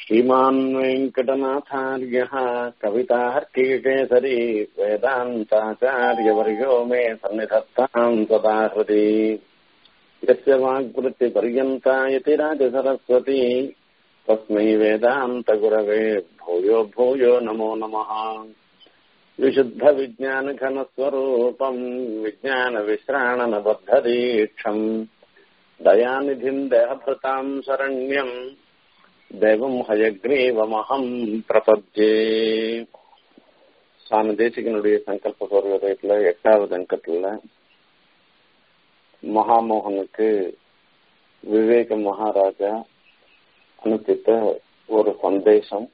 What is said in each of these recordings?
श्रीमान् वेङ्कटनाथार्यः कवितार्कीकेसरी वेदान्ताचार्यवर्यो मे सन्निधत्ताम् सदा हृदि यस्य वाग्वृत्तिपर्यन्ता यतिराजसरस्वती तस्मै वेदान्तगुरवे भूयो भूयो नमो नमः विशुद्धविज्ञानघनस्वरूपम् विज्ञानविश्राणनबद्धदीक्षम् दयानिधिम् देहभृताम् शरण्यम् தெய்வம் ஹயக்ரீவமகம் பிரபத்யே சுவாமி தேசிகனுடைய சங்கல்ப சோர்வதயத்துல எட்டாவது அங்கத்துல மகாமோகனுக்கு விவேக மகாராஜா அனுப்பித்த ஒரு சந்தேசம்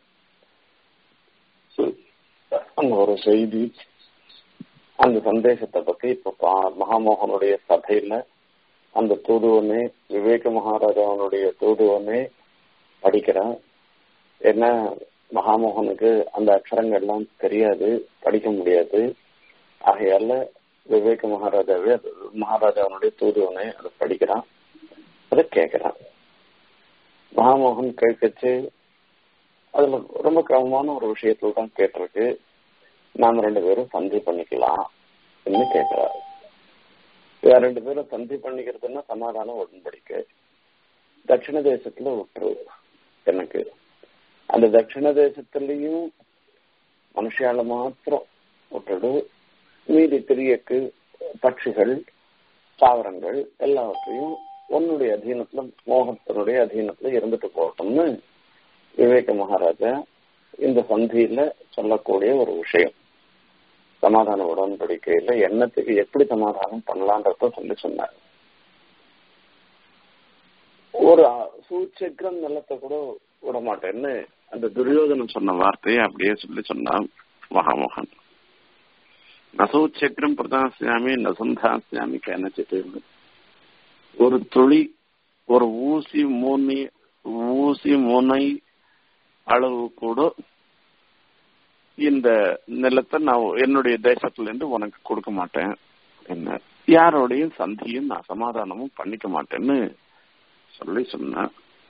அந்த ஒரு செய்தி அந்த சந்தேசத்தை பத்தி இப்ப மகாமோகனுடைய சபையில அந்த தூதுவனே விவேக மகாராஜாவனுடைய தூதுவனே படிக்கிறான் ஏன்னா மகாமோகனுக்கு அந்த அக்ஷரங்கள்லாம் தெரியாது படிக்க முடியாது ஆகையால விவேக மகாராஜாவே மகாராஜாவனுடைய தூதுவனை அதை படிக்கிறான் அதை கேட்கிறான் மகாமோகன் கேட்கச்சு அதுல ரொம்ப கிரமமான ஒரு விஷயத்துல தான் கேட்டிருக்கு நாம ரெண்டு பேரும் சந்தி பண்ணிக்கலாம் என்று கேட்கிறாரு ரெண்டு பேரும் சந்தி பண்ணிக்கிறதுன்னா சமாதானம் உடன்படிக்கை தட்சிண தேசத்துல விட்டுரு எனக்கு அந்த தட்சிண தேசத்திலையும் மனுஷால மாத்திரம் விட்டுடு மீதி திரியக்கு பட்சிகள் தாவரங்கள் எல்லாவற்றையும் உன்னுடைய அதீனத்துல மோகத்தினுடைய அதீனத்துல இருந்துட்டு போகட்டும்னு விவேக மகாராஜா இந்த சந்தியில சொல்லக்கூடிய ஒரு விஷயம் சமாதான உடன்படிக்கையில எண்ணத்துக்கு எப்படி சமாதானம் பண்ணலான்றத சொல்லி சொன்னார் ஒரு சூச்சக்கரம் நிலத்தை கூட விட மாட்டேன்னு அந்த துரியோதனம் சொன்ன வார்த்தையை அப்படியே சொல்லி சொன்னான் மகாமோகன் நசூச்சக்கரம் பிரதாசியாமி நசந்தாசியாமி கனச்சிட்டு ஒரு துளி ஒரு ஊசி மூனி ஊசி முனை அளவு கூட இந்த நிலத்தை நான் என்னுடைய தேசத்துல இருந்து உனக்கு கொடுக்க மாட்டேன் என்ன யாரோடையும் சந்தியும் நான் சமாதானமும் பண்ணிக்க மாட்டேன்னு சொல்லி சொன்ன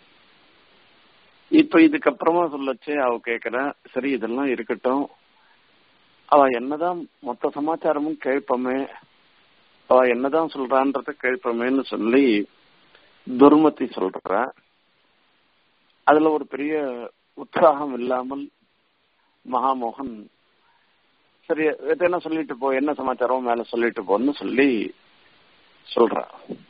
இப்ப இதுக்கப்புறமா சொல்லச்சு அவ கேக்குறா சரி இதெல்லாம் இருக்கட்டும் அவ என்னதான் மொத்த சமாச்சாரமும் கேட்போமே அவ என்னதான் சொல்றான்றத கேட்போமேன்னு சொல்லி துர்மதி சொல்ற அதுல ஒரு பெரிய உற்சாகம் இல்லாமல் மகாமோகன் சரி எதனா சொல்லிட்டு போ என்ன சமாச்சாரம் மேல சொல்லிட்டு போன்னு சொல்லி சொல்றா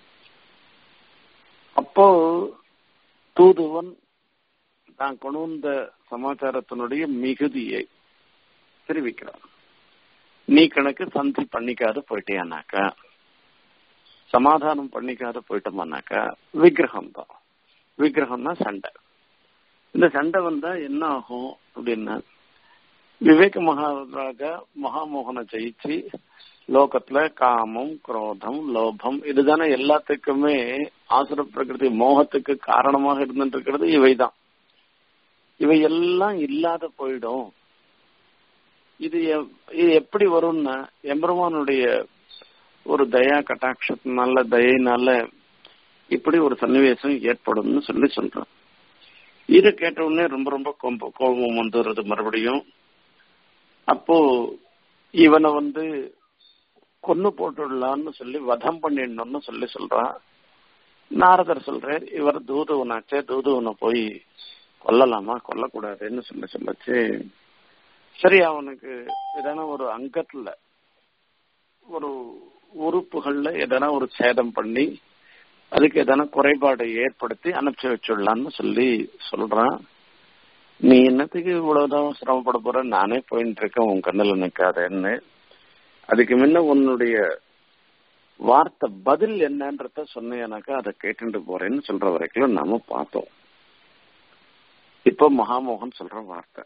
அப்போ தூதுவன் தான் கொண்டு சமாச்சாரத்தினுடைய மிகுதியை தெரிவிக்கிறான் நீ கணக்கு சந்தி பண்ணிக்காத போயிட்டியானாக்கா சமாதானம் பண்ணிக்காத போயிட்டோம்னாக்கா விக்கிரகம் தான் விக்கிரகம்னா சண்டை இந்த சண்டை வந்தா என்ன ஆகும் அப்படின்னா விவேக மகாராஜா மகாமோகனை ஜெயிச்சு லோகத்துல காமம் குரோதம் லோபம் இதுதானே எல்லாத்துக்குமே ஆசுர பிரகிருதி மோகத்துக்கு காரணமாக இருந்துட்டு இருக்கிறது இவைதான் இவை எல்லாம் இல்லாத போயிடும் இது இது எப்படி வரும்னா எம்பெருமானுடைய ஒரு தயா கட்டாட்சத்தினால தயினால இப்படி ஒரு சன்னிவேசம் ஏற்படும்னு சொல்லி சொல்றான் இதை கேட்ட உடனே ரொம்ப ரொம்ப கோபம் வந்துடுறது மறுபடியும் அப்போ இவனை வந்து கொன்னு போட்டுடலான்னு சொல்லி வதம் பண்ணிடணும்னு சொல்லி சொல்றான் நாரதர் சொல்றார் இவர் தூதுவனாச்சே தூதுவனை போய் கொல்லலாமா கொல்லக்கூடாதுன்னு சொல்லி சொல்லச்சு சரி அவனுக்கு எதனா ஒரு அங்கத்துல ஒரு உறுப்புகள்ல எதனா ஒரு சேதம் பண்ணி அதுக்கு எதனா குறைபாடு ஏற்படுத்தி அனுப்பிச்சு வச்சுடலான்னு சொல்லி சொல்றான் நீ என்னத்துக்கு இவ்வளவுதான் சிரமப்பட போற நானே போயிட்டு இருக்கேன் உன் கண்ணில் நிக்காதேன்னு அதுக்கு முன்ன உன்னுடைய வார்த்தை பதில் என்னன்றத சொன்னேனாக்கா அதை கேட்டுட்டு போறேன்னு சொல்ற வரைக்கும் நாம பார்த்தோம் இப்போ மகாமோகன் சொல்ற வார்த்தை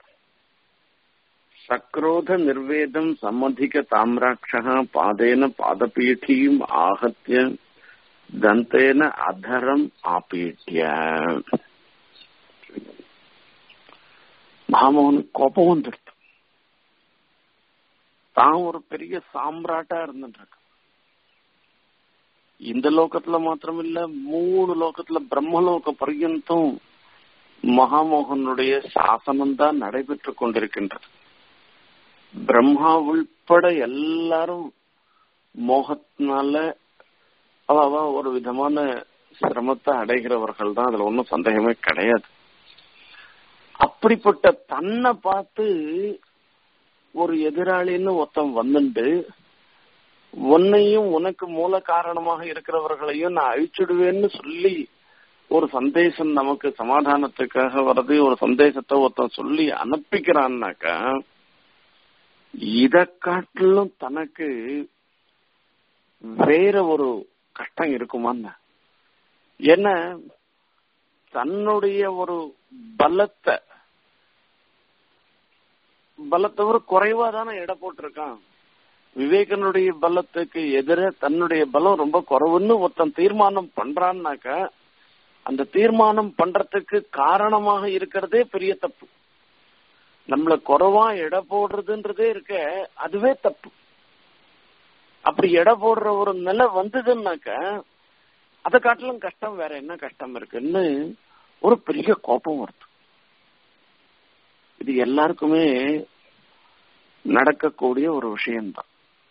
சக்ரோத நிர்வேதம் சம்மதிக தாமிராட்சா பாதேன பாதபீഠீம் ஆகத்திய தந்தேன அதரம் ஆபீட்டிய மகாமோகனுக்கு கோபம் வந்துடுது தான் ஒரு பெரிய சாம்ராட்டா இருந்துட்டு இந்த லோகத்துல மாத்திரம் இல்ல மூணு லோகத்துல பிரம்மலோக பர்யந்தம் மகாமோகனுடைய சாசனம் தான் நடைபெற்று கொண்டிருக்கின்றது பிரம்மா உள்பட எல்லாரும் மோகத்தினால அவ அவ ஒரு விதமான சிரமத்தை அடைகிறவர்கள் தான் அதுல ஒன்றும் சந்தேகமே கிடையாது அப்படிப்பட்ட தன்னை பார்த்து ஒரு எதிராளின்னு ஒருத்தன் வந்துட்டு உன்னையும் உனக்கு மூல காரணமாக இருக்கிறவர்களையும் நான் அழிச்சுடுவேன்னு சொல்லி ஒரு சந்தேசம் நமக்கு சமாதானத்துக்காக வர்றது ஒரு சந்தேசத்தை ஒருத்தன் சொல்லி அனுப்பிக்கிறான்னாக்கா இத காட்டிலும் தனக்கு வேற ஒரு கஷ்டம் இருக்குமான்னு ஏன்னா தன்னுடைய ஒரு பலத்தை பலத்தை ஒரு குறைவா தானே எடை போட்டிருக்கான் விவேகனுடைய பலத்துக்கு எதிர தன்னுடைய பலம் ரொம்ப குறைவுன்னு ஒருத்தன் தீர்மானம் பண்றான்னாக்க அந்த தீர்மானம் பண்றதுக்கு காரணமாக இருக்கிறதே பெரிய தப்பு நம்மள குறைவா எடை போடுறதுன்றதே இருக்க அதுவே தப்பு அப்படி எடை போடுற ஒரு நிலை வந்ததுன்னாக்க அதை காட்டிலும் கஷ்டம் வேற என்ன கஷ்டம் இருக்குன்னு ஒரு பெரிய கோபம் வருது இது எல்லாருக்குமே நடக்கக்கூடிய ஒரு விஷயம்தான்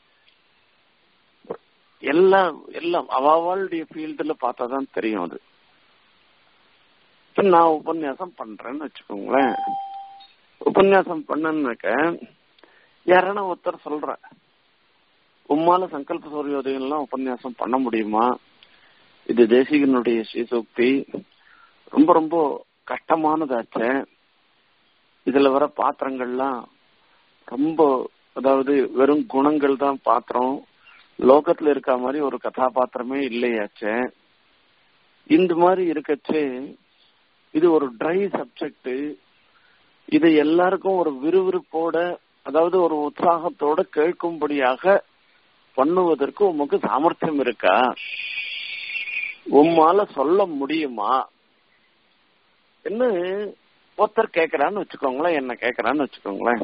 எல்லாம் எல்லாம் அவளுடைய ஃபீல்டுல பார்த்தாதான் தெரியும் அது இப்ப நான் உபன்யாசம் பண்றேன்னு வச்சுக்கோங்களேன் உபன்யாசம் பண்ணனாக்க யாரான ஒருத்தர் சொல்ற உம்மால சங்கல்ப சூரியோதயம் எல்லாம் உபன்யாசம் பண்ண முடியுமா இது தேசிகனுடைய ஸ்ரீசூக்தி ரொம்ப ரொம்ப கஷ்டமானதாச்சே இதுல வர பாத்திரங்கள்லாம் ரொம்ப அதாவது வெறும் குணங்கள் தான் பாத்திரம் லோகத்துல இருக்க மாதிரி ஒரு கதாபாத்திரமே இல்லையாச்சே இந்த மாதிரி இருக்கச்சே இது ஒரு ட்ரை சப்ஜெக்ட் இது எல்லாருக்கும் ஒரு விறுவிறுப்போட அதாவது ஒரு உற்சாகத்தோட கேட்கும்படியாக பண்ணுவதற்கு உமக்கு சாமர்த்தியம் இருக்கா உம்மால சொல்ல முடியுமா என்ன ஒருத்தர் கேக்குறான்னு வச்சுக்கோங்களேன் என்ன கேக்குறான்னு வச்சுக்கோங்களேன்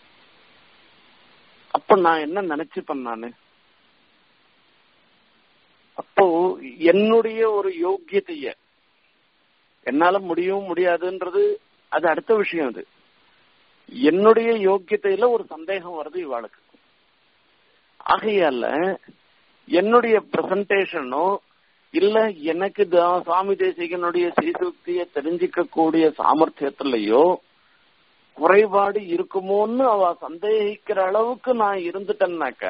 அப்ப நான் என்ன நினைச்சுப்பேன் நானு அப்போ என்னுடைய ஒரு யோக்கியத்தைய என்னால முடியும் முடியாதுன்றது அது அடுத்த விஷயம் அது என்னுடைய யோக்கியத்தையில ஒரு சந்தேகம் வருது இவாளுக்கு ஆகையால என்னுடைய பிரசன்டேஷனோ இல்ல எனக்கு சுவாமி தேசிகனுடைய ஸ்ரீசுக்திய தெரிஞ்சிக்க கூடிய சாமர்த்தியத்திலேயோ குறைபாடு இருக்குமோன்னு அவ சந்தேகிக்கிற அளவுக்கு நான் இருந்துட்டேன்னாக்க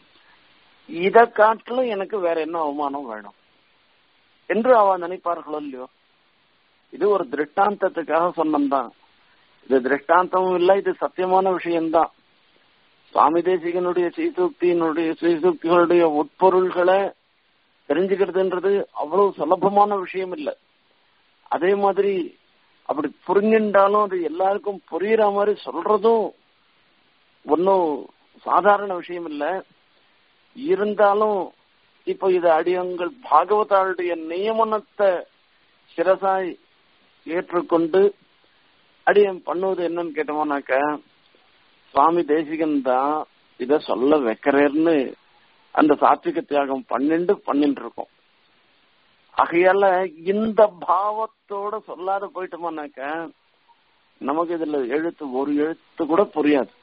இத காட்டிலும் எனக்கு வேற என்ன அவமானம் வேணும் என்று அவ நினைப்பார்களோ இல்லையோ இது ஒரு திருஷ்டாந்தத்துக்காக சொன்னந்தான் இது திருஷ்டாந்தமும் இல்ல இது சத்தியமான விஷயம்தான் சுவாமி தேசிகனுடைய ஸ்ரீசூக்தியினுடைய ஸ்ரீசூக்திகளுடைய உட்பொருள்களை தெரிஞ்சுக்கிறதுன்றது அவ்வளவு சுலபமான விஷயம் இல்லை அதே மாதிரி அப்படி புரிஞ்சுட்டாலும் அது எல்லாருக்கும் புரியுற மாதிரி சொல்றதும் ஒன்னும் சாதாரண விஷயம் இல்லை இருந்தாலும் இப்போ இது அடியங்கள் பாகவதாளுடைய நியமனத்தை சிரசாய் ஏற்றுக்கொண்டு அடியன் பண்ணுவது என்னன்னு கேட்டோம்னாக்க சுவாமி தேசிகன் தான் இத சொல்ல வைக்கிறேன்னு அந்த சாத்விக தியாகம் பன்னெண்டு பண்ணிட்டு இருக்கோம் ஆகையால இந்த பாவத்தோட சொல்லாத போயிட்டோம்னாக்க நமக்கு இதுல எழுத்து ஒரு எழுத்து கூட புரியாது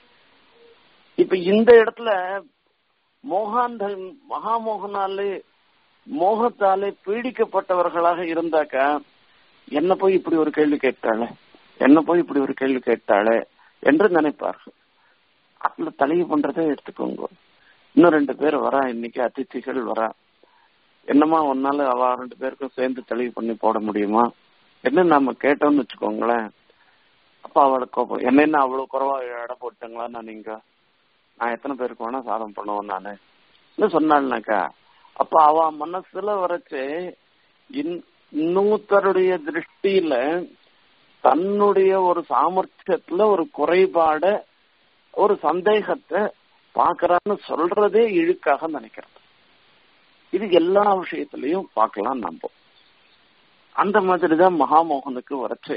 இப்ப இந்த இடத்துல மோகாந்த மகாமோகனாலே மோகத்தாலே பீடிக்கப்பட்டவர்களாக இருந்தாக்க என்ன போய் இப்படி ஒரு கேள்வி கேட்டாளே என்ன போய் இப்படி ஒரு கேள்வி கேட்டாளே என்று நினைப்பார்கள் அதுல தலையை பண்றதை எடுத்துக்கோங்க இன்னும் ரெண்டு பேர் வரா இன்னைக்கு அதிதிகள் வரா என்னமா ஒன்னால அவ ரெண்டு பேருக்கும் சேர்ந்து தெளிவு பண்ணி போட முடியுமா என்ன நாம கேட்டோம்னு வச்சுக்கோங்களேன் அப்ப அவளுக்கு கோபம் என்ன என்ன அவ்வளவு குறவா இட போட்டாங்களா நீங்க நான் எத்தனை பேருக்கு வேணா சாதம் பண்ணுவேன் நானு சொன்னாள்னாக்கா அப்ப அவ மனசுல வரைச்சு இன்னொருத்தருடைய திருஷ்டியில தன்னுடைய ஒரு சாமர்த்தியத்துல ஒரு குறைபாட ஒரு சந்தேகத்தை பாக்குறான்னு சொல்றதே இழுக்காக நினைக்கிறது இது எல்லா விஷயத்திலையும் பார்க்கலாம் நம்ம அந்த மாதிரிதான் மகாமோகனுக்கு வரைச்சு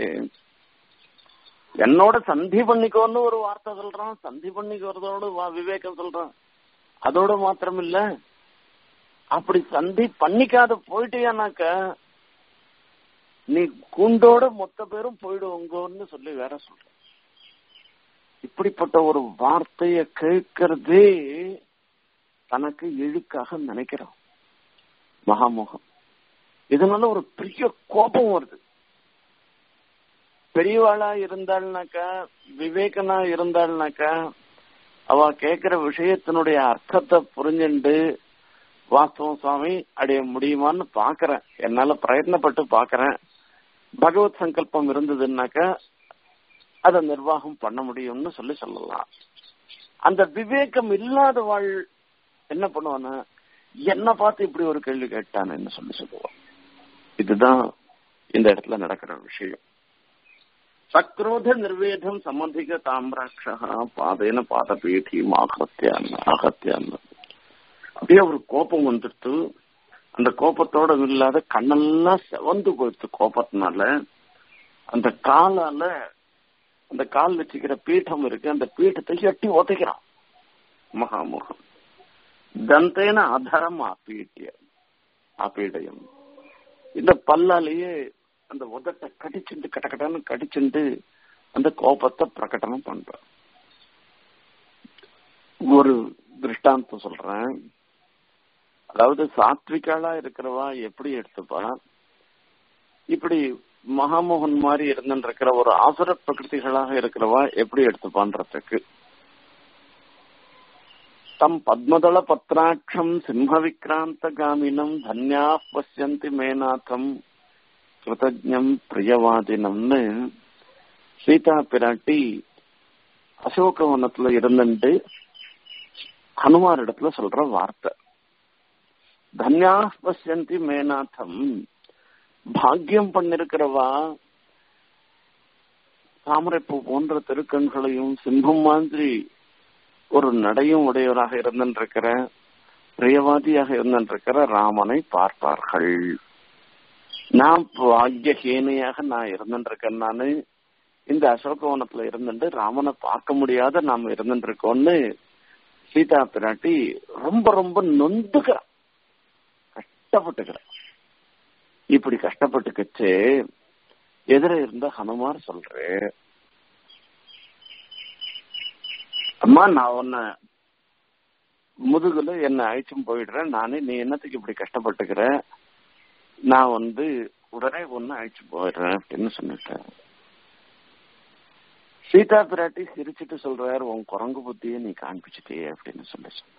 என்னோட சந்தி பண்ணிக்கோன்னு ஒரு வார்த்தை சொல்றான் சந்தி பண்ணிக்கிறதோட விவேகம் சொல்றான் அதோட மாத்திரம் இல்ல அப்படி சந்தி பண்ணிக்காத போயிட்டேனாக்க நீ கூண்டோட மொத்த பேரும் போயிடுவோங்கன்னு சொல்லி வேற சொல்ற இப்படிப்பட்ட ஒரு வார்த்தைய கேட்கறதே தனக்கு இழுக்காக நினைக்கிறான் மகாமோகம் இதனால ஒரு பெரிய கோபம் வருது பெரியவாளா இருந்தாள்னாக்கா விவேகனா இருந்தாள்னாக்கா அவ கேக்குற விஷயத்தினுடைய அர்த்தத்தை புரிஞ்சுண்டு வாஸ்தவம் சுவாமி அடைய முடியுமான்னு பாக்குறேன் என்னால பிரயத்னப்பட்டு பாக்குறேன் பகவத் சங்கல்பம் இருந்ததுன்னாக்கா அதை நிர்வாகம் பண்ண முடியும்னு சொல்லி சொல்லலாம் அந்த விவேகம் இல்லாதவாள் என்ன பண்ணுவானா என்ன பார்த்து இப்படி ஒரு கேள்வி கேட்டான்னு சொல்லி சொல்லுவான் இதுதான் இந்த இடத்துல நடக்கிற விஷயம் சக்ரோத நிர்வேதம் சம்மதிக தாமிராட்சா பாதைன பாதபீடி ஆகத்தியான் ஆகத்தியான் அப்படியே ஒரு கோபம் வந்துடுத்து அந்த கோபத்தோட இல்லாத கண்ணெல்லாம் செவந்து போயிடுச்சு கோபத்தினால அந்த காலால அந்த கால் வச்சுக்கிற பீഠம் இருக்கு அந்த பீഠத்தை எட்டி ஒதைக்கிறான் மகாமுகம் தந்தேன அதரம் ஆப்பீட்டிய ஆப்பீடயம் இந்த பல்லாலேயே அந்த உதட்டை கடிச்சுண்டு கடக்கடன்னு கடிச்சுண்டு அந்த கோபத்தை பிரகடனம் பண்ற ஒரு திருஷ்டாந்தம் சொல்றேன் அதாவது சாத்விகாலா இருக்கிறவா எப்படி எடுத்துப்பா இப்படி மகாமோகன் மாதிரி இருந்துருக்கிற ஒரு ஆசுர பிரகிருதிகளாக இருக்கிறவா எப்படி எடுத்துப்பான்றதுக்கு தம் பத்மதள பத்ராட்சம் சிம்ம விக்ராந்த காமினம் தன்யா பசியந்தி மேநாதம் கிருதஜம் பிரியவாதினம்னு சீதா பிராட்டி அசோகவனத்துல இருந்துட்டு ஹனுமார் இடத்துல சொல்ற வார்த்தை தன்யா பசியந்தி மேநாதம் பாக்கியம் பண்ணிருக்கிறவா தாமரைப்பூ போன்ற திருக்கண்களையும் சிம்பம் மாதிரி ஒரு நடையும் உடையவராக இருந்திருக்கிற பிரியவாதியாக இருந்திருக்கிற ராமனை பார்ப்பார்கள் நான் பாக்கியஹீனையாக நான் இருந்திருக்கேன் நானு இந்த அசோகவனத்துல இருந்துட்டு ராமனை பார்க்க முடியாத நாம் இருந்துருக்கோம்னு சீதா பிராட்டி ரொம்ப ரொம்ப நொந்துக்கிறான் கஷ்டப்பட்டுக்கிறான் இப்படி கஷ்டப்பட்டுக்கச்சு எதிர இருந்த ஹனுமார் சொல்றேன் அம்மா நான் உன்னை முதுகுல என்ன அழிச்சும் போயிடுறேன் நானே நீ என்னத்துக்கு இப்படி கஷ்டப்பட்டுக்கிற நான் வந்து உடனே ஒன்னு அழிச்சு போயிடுறேன் அப்படின்னு சொல்லிட்டேன் சீதா பிராட்டி சிரிச்சுட்டு சொல்றாரு உன் குரங்கு புத்திய நீ காண்பிச்சுட்டே அப்படின்னு சொல்லி சொன்ன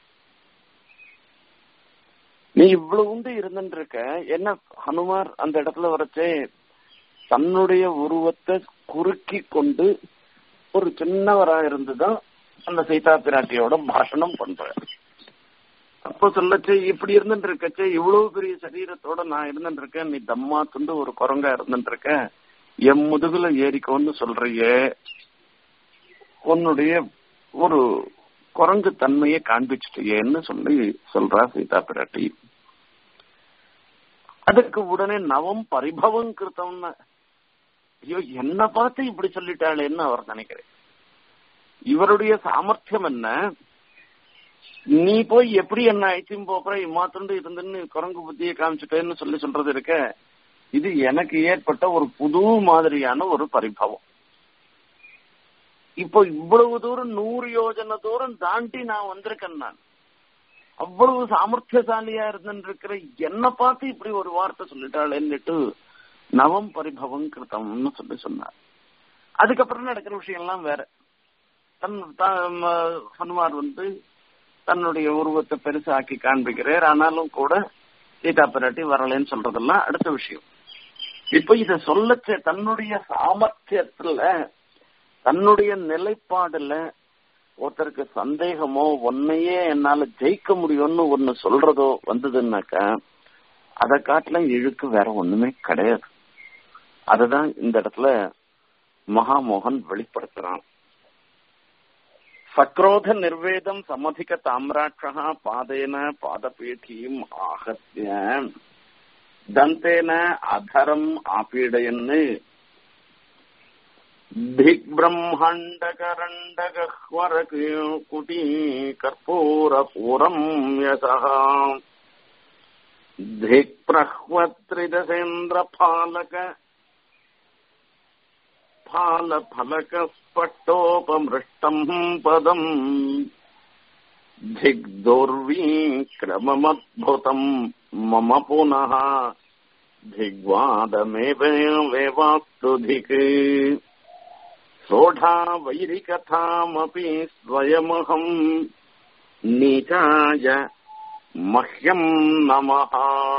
நீ இவ்வளவு உண்டு இருந்துட்டு இருக்க என்ன ஹனுமார் அந்த இடத்துல வரச்சே தன்னுடைய உருவத்தை குறுக்கி கொண்டு ஒரு சின்னவரா இருந்துதான் அந்த சீதா பிராட்டியோட பாஷணம் பண்ற அப்போ சொல்லச்சு இப்படி இருந்துட்டு இருக்கச்சு இவ்வளவு பெரிய சரீரத்தோட நான் இருந்துட்டு இருக்கேன் நீ தம்மா துண்டு ஒரு குரங்கா இருந்துட்டு இருக்க என் முதுகுல ஏறிக்கோன்னு சொல்றியே உன்னுடைய ஒரு குரங்கு தன்மையை காண்பிச்சுட்டியேன்னு சொல்லி சொல்றா சீதா பிராட்டி அதுக்கு உடனே நவம் பரிபவம் கிருத்தம்னு ஐயோ என்ன பார்த்து இப்படி சொல்லிட்டாளேன்னு அவர் நினைக்கிறேன் இவருடைய சாமர்த்தியம் என்ன நீ போய் எப்படி என்ன அழைச்சும் போற இம்மாத்துண்டு இருந்துன்னு குரங்கு புத்தியை காமிச்சுட்டேன்னு சொல்லி சொல்றது இருக்க இது எனக்கு ஏற்பட்ட ஒரு புது மாதிரியான ஒரு பரிபவம் இப்போ இவ்வளவு தூரம் நூறு யோஜனை தூரம் தாண்டி நான் வந்திருக்கேன் நான் அவ்வளவு சாமர்த்தியசாலியா இருந்துருக்கிற என்ன பார்த்து இப்படி ஒரு வார்த்தை சொல்லிட்டாளேன்னுட்டு நவம் பரிபவம் கிருத்தம்னு சொல்லி சொன்னார் அதுக்கப்புறம் நடக்கிற விஷயம் எல்லாம் வேற தன் ஹனுமார் வந்து தன்னுடைய உருவத்தை பெருசாக்கி காண்பிக்கிறார் ஆனாலும் கூட சீதா பிராட்டி வரலன்னு சொல்றதெல்லாம் அடுத்த விஷயம் இப்ப இத சொல்லச்ச தன்னுடைய சாமர்த்தியத்துல தன்னுடைய நிலைப்பாடுல ஒருத்தருக்கு சந்தேகமோ ஒன்னையே என்னால ஜெயிக்க முடியும்னு ஒண்ணு சொல்றதோ வந்ததுன்னாக்கா அதை காட்டிலும் இழுக்கு வேற ஒண்ணுமே கிடையாது அதுதான் இந்த இடத்துல மகாமோகன் வெளிப்படுத்துறான் சக்ரோத நிர்வேதம் சமதிக தாமிராட்சா பாதேன பாதபீட்டியும் ஆகத்திய தந்தேன அதரம் ஆபீடயன்னு दिग्ब्रह्माण्डकरण्डगह्वर कुटी कर्पूरपूरम् यशः धिक्प्रह्वत्रिदशेन्द्रफालक फालफलकस्पष्टोपमृष्टम् पदम् धिग्दुर्वीक्रममद्भुतम् मम पुनः धिग्वादमेव वेवास्तु धिक् सोढा वैरिकथामपि स्वयमहम् नीचाय मह्यम् नमः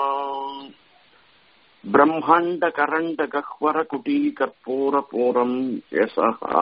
பிரம்மாண்ட கஹ்வர குட்டி கற்பூர பூரம் யசஹா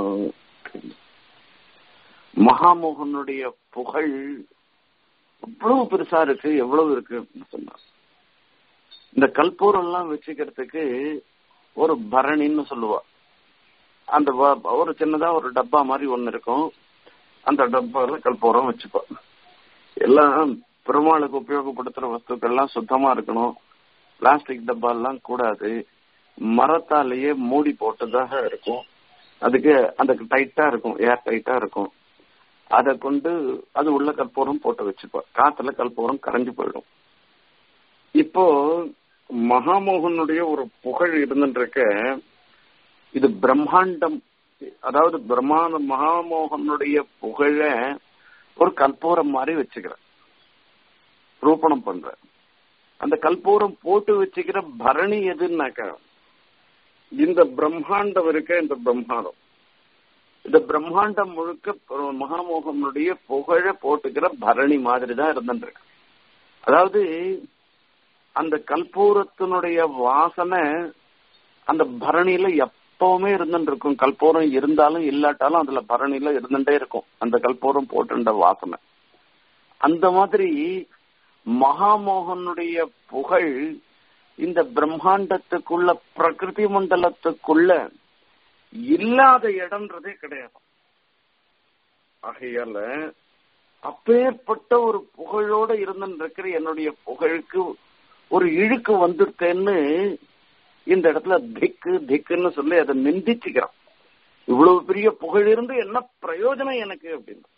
மகாமோகனுடைய புகழ் எவ்வளவு பெருசா இருக்கு எவ்வளவு இருக்கு சொன்னார் இந்த கற்பூரம் எல்லாம் வச்சுக்கிறதுக்கு ஒரு பரணின்னு சொல்லுவா அந்த ஒரு சின்னதா ஒரு டப்பா மாதிரி ஒண்ணு இருக்கும் அந்த டப்பால கற்பூரம் வச்சுப்பா எல்லாம் பெருமாளுக்கு உபயோகப்படுத்துற வஸ்துக்கள்லாம் சுத்தமா இருக்கணும் பிளாஸ்டிக் டப்பா எல்லாம் கூடாது மரத்தாலேயே மூடி போட்டதாக இருக்கும் அதுக்கு அந்த டைட்டா இருக்கும் ஏர் டைட்டா இருக்கும் அதை கொண்டு அது உள்ள கற்பூரம் போட்டு வச்சுப்பா காத்துல கற்பூரம் கரைஞ்சு போயிடும் இப்போ மகாமோகனுடைய ஒரு புகழ் இருந்துருக்க இது பிரம்மாண்டம் அதாவது பிரம்மாண்ட மகாமோகனுடைய புகழ ஒரு கற்பூரம் மாதிரி வச்சுக்கிறேன் ரூபணம் பண்ற அந்த கற்பூரம் போட்டு வச்சுக்கிற பரணி எதுன்னாக்கா இந்த பிரம்மாண்டம் இருக்க இந்த பிரம்மாண்டம் இந்த பிரம்மாண்டம் முழுக்க மகாமோகனுடைய புகழ போட்டுக்கிற பரணி மாதிரி தான் இருந்துருக்கு அதாவது அந்த கற்பூரத்தினுடைய வாசனை அந்த பரணியில எப்பவுமே இருந்துட்டு இருக்கும் கற்பூரம் இருந்தாலும் இல்லாட்டாலும் அதுல பரணியில இருந்துட்டே இருக்கும் அந்த கற்பூரம் போட்டுன்ற வாசனை அந்த மாதிரி மகாமோகனுடைய புகழ் இந்த பிரம்மாண்டத்துக்குள்ள பிரகிருதி மண்டலத்துக்குள்ள இல்லாத இடம்ன்றதே கிடையாது ஆகையால அப்பேற்பட்ட ஒரு புகழோட இருந்துருக்கிற என்னுடைய புகழுக்கு ஒரு இழுக்கு வந்துட்டேன்னு இந்த இடத்துல திக்கு திக்குன்னு சொல்லி அதை நிந்திச்சுக்கிறான் இவ்வளவு பெரிய புகழ் இருந்து என்ன பிரயோஜனம் எனக்கு அப்படின்னு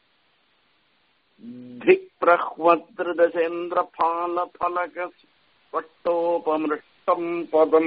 धिक्प्रह्वत्रिदशेन्द्र फाल फलक पट्टोपमृष्टम् पदम्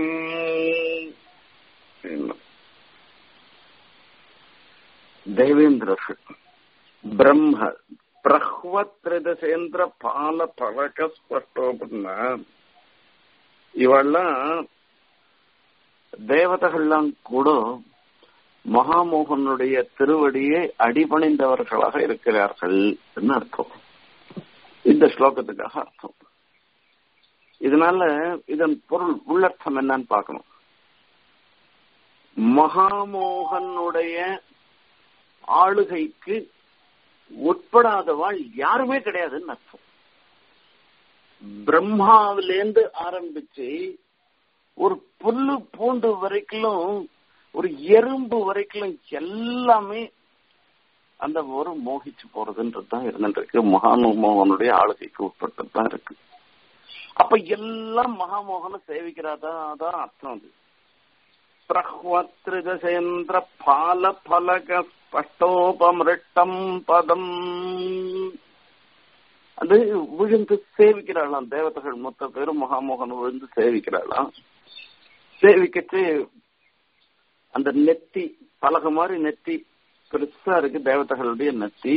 தேவேந்திரர் பிரம்ம பிரஹ்வத்ரிதசேந்திர பால பழக ஸ்பஷ்டோபன்னா இவெல்லாம் தேவதைகள்லாம் கூட மகாமோகனுடைய திருவடியை அடிபணிந்தவர்களாக இருக்கிறார்கள் அர்த்தம் இந்த ஸ்லோகத்துக்காக அர்த்தம் இதனால இதன் பொருள் உள்ளர்த்தம் என்னன்னு பார்க்கணும் மகாமோகனுடைய ஆளுகைக்கு உட்படாதவாள் யாருமே கிடையாதுன்னு அர்த்தம் பிரம்மாவிலேந்து ஆரம்பிச்சு ஒரு புல்லு பூண்டு வரைக்கும் ஒரு எறும்பு வரைக்கும் எல்லாமே அந்த ஒரு மோகிச்சு போறதுன்றது தான் இருந்துருக்கு மகாமோகனுடைய ஆளுகைக்கு உட்பட்டது தான் இருக்கு அப்ப எல்லாம் மகாமோகனை சேவிக்கிறாதா அதான் அர்த்தம் அது பிரஹ்வத்ரிதசேந்திர பால பலக ஸ்பஷ்டோபமிருட்டம் பதம் அது விழுந்து சேவிக்கிறாளாம் தேவதைகள் மொத்த பேரும் மகாமோகன் விழுந்து சேவிக்கிறாளாம் சேவிக்கச்சு அந்த நெத்தி பலக மாதிரி நெத்தி பெருசா இருக்கு தேவதைகளுடைய நெத்தி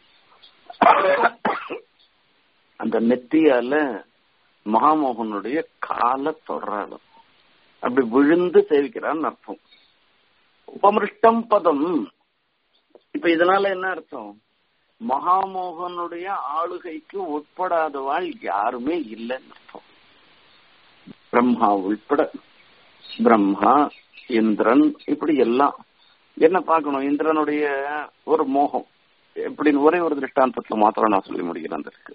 அந்த நெத்தியால மகாமோகனுடைய கால தொடராலும் அப்படி விழுந்து சேவிக்கிறான்னு அர்த்தம் உபமிருஷ்டம் பதம் இப்ப இதனால என்ன அர்த்தம் மகாமோகனுடைய ஆளுகைக்கு உட்படாதவாள் யாருமே இல்லைன்னு அர்த்தம் பிரம்மா உள்பட பிரம்மா இந்திரன் இப்படி எல்லாம் என்ன பார்க்கணும் இந்திரனுடைய ஒரு மோகம் எப்படின்னு ஒரே ஒரு திருஷ்டாந்தத்துல மாத்திரம் நான் சொல்லி முடிக்கிறேன் அதற்கு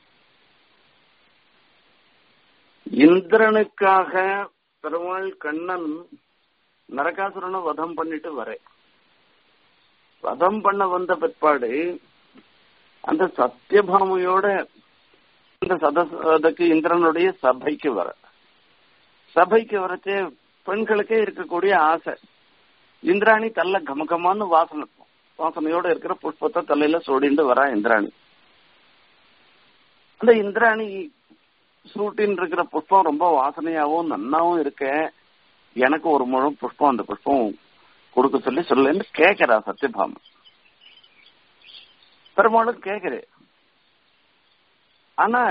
இந்திரனுக்காக பெருமாள் கண்ணன் நரகாசுரனை வதம் பண்ணிட்டு வர வதம் பண்ண வந்த பிற்பாடு அந்த சத்தியபாமையோட அந்த சதக்கு இந்திரனுடைய சபைக்கு வர சபைக்கு வரச்சே பெண்களுக்கே இருக்கக்கூடிய ஆசை இந்திராணி தள்ள கமகமான்னு வாசனை வாசனையோட இருக்கிற புஷ்பத்தை தலையில சோடிண்டு வரா இந்திராணி அந்த இந்திராணி சூட்டின்னு இருக்கிற புஷ்பம் ரொம்ப வாசனையாவும் நன்னாவும் இருக்க எனக்கு ஒரு முழம் புஷ்பம் அந்த புஷ்பம் கொடுக்க சொல்லி சொல்லுன்னு கேட்கிறா சத்யபாமா பெருமாளும் கேக்குறேன் ஆனா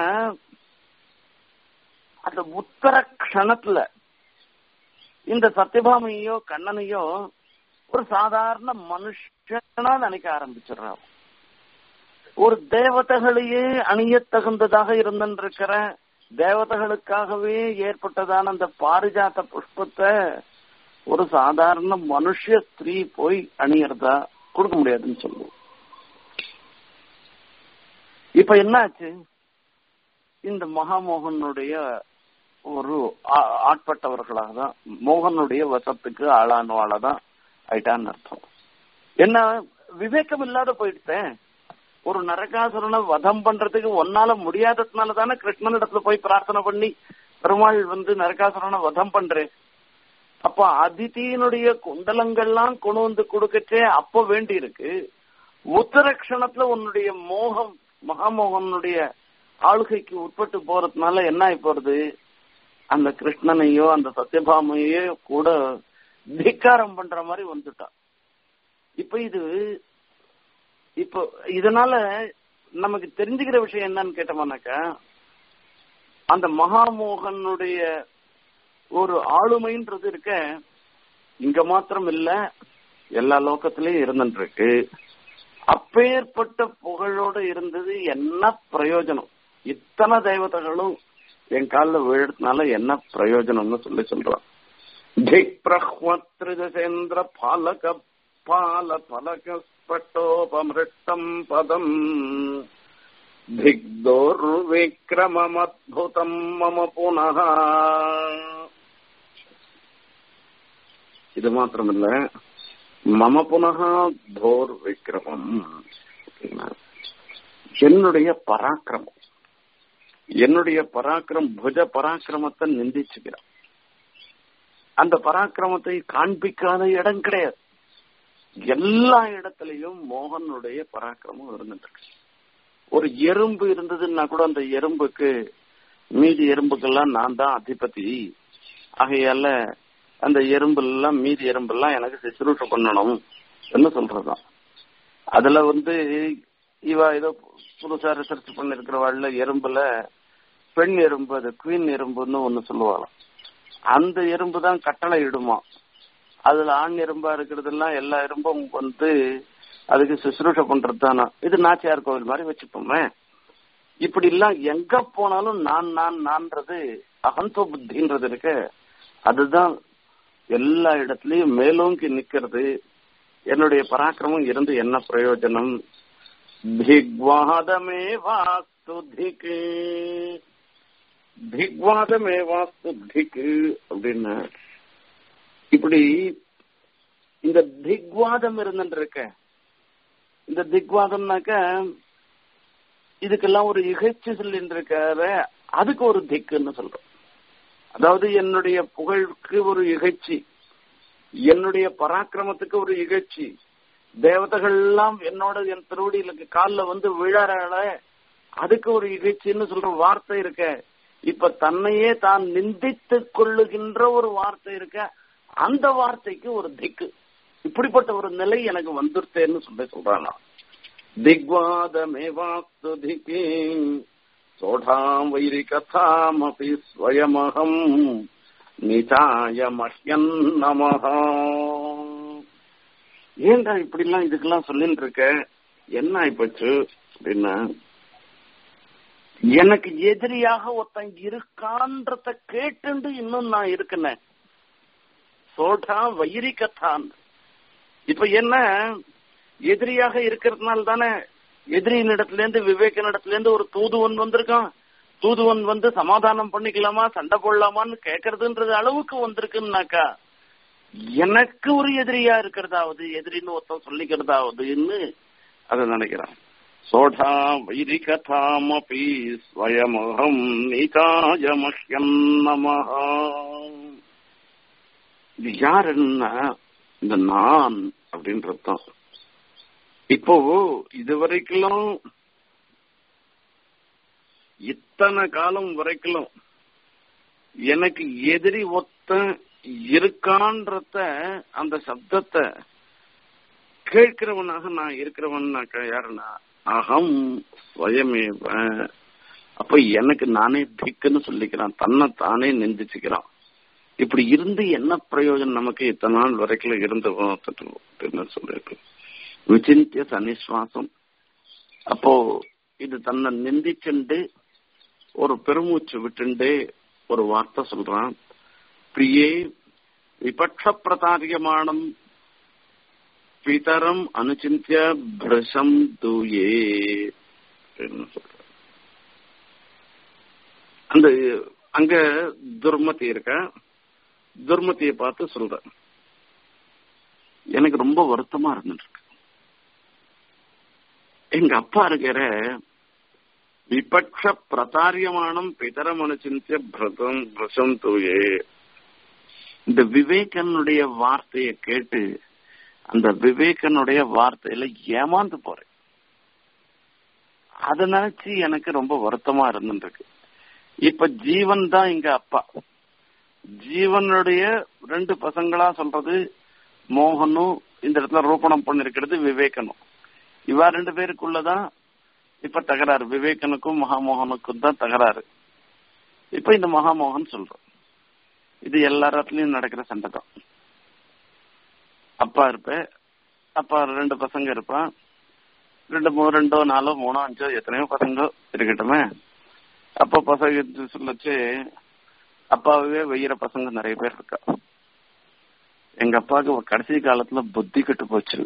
அந்த உத்தர க்ஷணத்துல இந்த சத்யபாமையோ கண்ணனையோ ஒரு சாதாரண மனுஷனா நினைக்க ஆரம்பிச்சிடுறான் ஒரு தேவதைகளையே அணிய தகுந்ததாக இருந்திருக்கிற தேவதைகளுக்காகவே ஏற்பட்டதான அந்த பாரிஜாத்த புஷ்பத்தை ஒரு சாதாரண மனுஷ ஸ்திரீ போய் அணியறதா கொடுக்க முடியாதுன்னு சொல்லுவோம் இப்ப என்னாச்சு இந்த மகாமோகனுடைய ஒரு ஆட்பட்டவர்களாக தான் மோகனுடைய வசத்துக்கு ஆளானவாளதான் ஆயிட்டான்னு அர்த்தம் என்ன விவேகம் இல்லாத போயிட்டேன் ஒரு நரகாசுரனை வதம் பண்றதுக்கு ஒன்னால முடியாததுனால தானே கிருஷ்ணனிடத்துல போய் பிரார்த்தனை பண்ணி பெருமாள் வந்து நரகாசுரனை வதம் பண்றேன் அப்ப அதித்தியினுடைய குண்டலங்கள்லாம் கொண்டு வந்து கொடுக்கச்சே அப்ப வேண்டி இருக்கு உத்தரக்ஷணத்துல உன்னுடைய மோகம் மகாமோகனுடைய ஆளுகைக்கு உட்பட்டு போறதுனால என்ன ஆகி போறது அந்த கிருஷ்ணனையோ அந்த சத்யபாமையோ கூட திக்காரம் பண்ற மாதிரி வந்துட்டான் இப்ப இது இப்போ இதனால நமக்கு தெரிஞ்சுக்கிற விஷயம் என்னன்னு கேட்டோம்னாக்கா அந்த மகாமோகனுடைய ஒரு ஆளுமைன்றது இருக்க இங்க மாத்திரம் இல்ல எல்லா லோகத்திலயும் இருந்துட்டு இருக்கு அப்பேற்பட்ட புகழோட இருந்தது என்ன பிரயோஜனம் இத்தனை தெய்வத்தைகளும் என் காலில் விழுறதுனால என்ன பிரயோஜனம்னு சொல்லி சொல்றான் திக்பிரஹ்வத்ரிதசேந்திர பாலக பால பலக ஸ்பட்டோபமிருஷ்டம் பதம் திக்தோர்விக்ரமமத்புதம் மம புனः இது மாத்திரமில்ல மம புனக தோர் விக்ரமம் என்னுடைய பராக்கிரமம் என்னுடைய பராக்கிரம் புஜ பராக்கிரமத்தை நிந்திச்சுக்கிறான் அந்த பராக்கிரமத்தை காண்பிக்காத இடம் கிடையாது எல்லா இடத்துலயும் மோகனுடைய பராக்கிரமம் இருந்துட்டு இருக்கு ஒரு எறும்பு இருந்ததுன்னா கூட அந்த எறும்புக்கு மீதி எறும்புக்கெல்லாம் நான் தான் அதிபதி ஆகையால அந்த எறும்பு எல்லாம் மீதி எறும்பு எல்லாம் எனக்கு சிசுரூஷ பண்ணணும் என்ன சொல்றதுதான் அதுல வந்து இவ ஏதோ புதுசா ரிசர்ச் பண்ணிருக்கிறவாள்ல எறும்புல பெண் எறும்பு அது குவீன் எறும்புன்னு ஒண்ணு சொல்லுவாளாம் அந்த எறும்பு தான் கட்டளை இடுமா அதுல ஆண் எறும்பா இருக்கிறதெல்லாம் எல்லா எறும்பும் வந்து அதுக்கு சுசுரூஷ பண்றது தானா இது நாச்சியார் கோவில் மாதிரி வச்சுப்போமே இப்படி எல்லாம் எங்க போனாலும் நான் நான் நான்றது அகந்தோ புத்தின்றது இருக்கு அதுதான் எல்லா இடத்துலயும் மேலோங்கி நிக்கிறது என்னுடைய பராக்கிரமம் இருந்து என்ன பிரயோஜனம் திக்வாதமே வாஸ்து திக்கு திக்வாதமே வாஸ்து திக்கு அப்படின்னு இப்படி இந்த திக்வாதம் இருந்துட்டு இருக்க இந்த திக்வாதம்னாக்க இதுக்கெல்லாம் ஒரு இகழ்ச்சி சொல்லிட்டு இருக்காரு அதுக்கு ஒரு திக்குன்னு சொல்றோம் அதாவது என்னுடைய புகழுக்கு ஒரு இகழ்ச்சி என்னுடைய பராக்கிரமத்துக்கு ஒரு இகழ்ச்சி தேவதைகள் எல்லாம் என்னோட என் திருவடியிலுக்கு காலில் வந்து விழறாள அதுக்கு ஒரு இகழ்ச்சின்னு சொல்ற வார்த்தை இருக்க இப்ப தன்னையே தான் நிந்தித்துக் கொள்ளுகின்ற ஒரு வார்த்தை இருக்க அந்த வார்த்தைக்கு ஒரு திக்கு இப்படிப்பட்ட ஒரு நிலை எனக்கு வந்துருத்தேன்னு சொல்லி சொல்றானா திக்வாதமேவாஸ்து திக்கி சோடாம் வைரி கதாமபி ஸ்வயமகம் நிதாய மஹ்யன் நமஹா ஏன்டா இப்படி எல்லாம் இதுக்கெல்லாம் சொல்லிட்டு இருக்க என்ன ஆயிப்போச்சு அப்படின்னா எனக்கு எதிரியாக ஒருத்தன் இருக்கான்றத கேட்டுண்டு இன்னும் நான் இருக்கனேன் சோடா வைரி கத்தான் இப்ப என்ன எதிரியாக இருக்கிறதுனால தானே எதிரியின் இடத்துல இருந்து விவேகன் இடத்துல இருந்து ஒரு தூதுவன் வந்திருக்கான் தூதுவன் வந்து சமாதானம் பண்ணிக்கலாமா சண்டை போடலாமான்னு கேட்கறதுன்றது அளவுக்கு வந்திருக்குன்னாக்கா எனக்கு ஒரு எதிரியா இருக்கிறதாவது எதிரின்னு ஒருத்தன் சொல்லிக்கிறதாவதுன்னு அதை நினைக்கிறான் சோடா வைரி கதாமபி ஸ்வயமகம் நீதாய மஹ்யம் நமஹா இது யாருன்னா இந்த நான் அப்படின்றதுதான் இப்போ இது வரைக்கும் இத்தனை காலம் வரைக்கும் எனக்கு எதிரி ஒத்த இருக்கான்றத அந்த சப்தத்தை கேட்கிறவனாக நான் இருக்கிறவன்னாக்க யாருன்னா அகம் சுயமேவ அப்ப எனக்கு நானே திக்குன்னு சொல்லிக்கிறான் தன்னை தானே நிந்திச்சுக்கிறான் இப்படி இருந்து என்ன பிரயோஜனம் நமக்கு இத்தனை நாள் வரைக்கும் இருந்து சொல்லிருக்கு விசிந்திய சன்னிஸ்வாசம் அப்போ இது தன்னை நிந்திச்சுண்டு ஒரு பெருமூச்சு விட்டுண்டு ஒரு வார்த்தை சொல்றான் பிரியே விபட்ச பிரதாரியமானம் பிதரம் அனுச்சிந்திய பிரசம் தூயே சொல்ற அந்த அங்க துர்மதி இருக்க துர்மதியை பார்த்து சொல்ற எனக்கு ரொம்ப வருத்தமா இருந்துருக்கு எங்க அப்பா இருக்கிற விபட்ச பிரதாரியமானம் பிதரம் அனுச்சிந்திய பிரதம் பிரசம் தூயே இந்த விவேகனுடைய வார்த்தையை கேட்டு அந்த விவேகனுடைய வார்த்தையில ஏமாந்து போறேன் அதை நினைச்சு எனக்கு ரொம்ப வருத்தமா இருந்துருக்கு இப்ப ஜீவன் தான் இங்க அப்பா ஜீவனுடைய ரெண்டு பசங்களா சொல்றது மோகனும் இந்த இடத்துல ரூபணம் பண்ணிருக்கிறது விவேகனும் இவா ரெண்டு பேருக்குள்ளதான் இப்ப தகராறு விவேகனுக்கும் மகாமோகனுக்கும் தான் தகராறு இப்ப இந்த மகாமோகன் சொல்றோம் இது எல்லா இடத்துலயும் நடக்கிற சண்டை தான் அப்பா இருப்ப அப்பா ரெண்டு பசங்க இருப்பான் ரெண்டு மூணு ரெண்டோ நாலோ மூணோ அஞ்சோ எத்தனையோ பசங்க இருக்கட்டுமே அப்பா பசங்க சொல்லச்சு அப்பாவே வெய்யற பசங்க நிறைய பேர் இருக்கா எங்க அப்பாவுக்கு கடைசி காலத்துல புத்தி கெட்டு போச்சு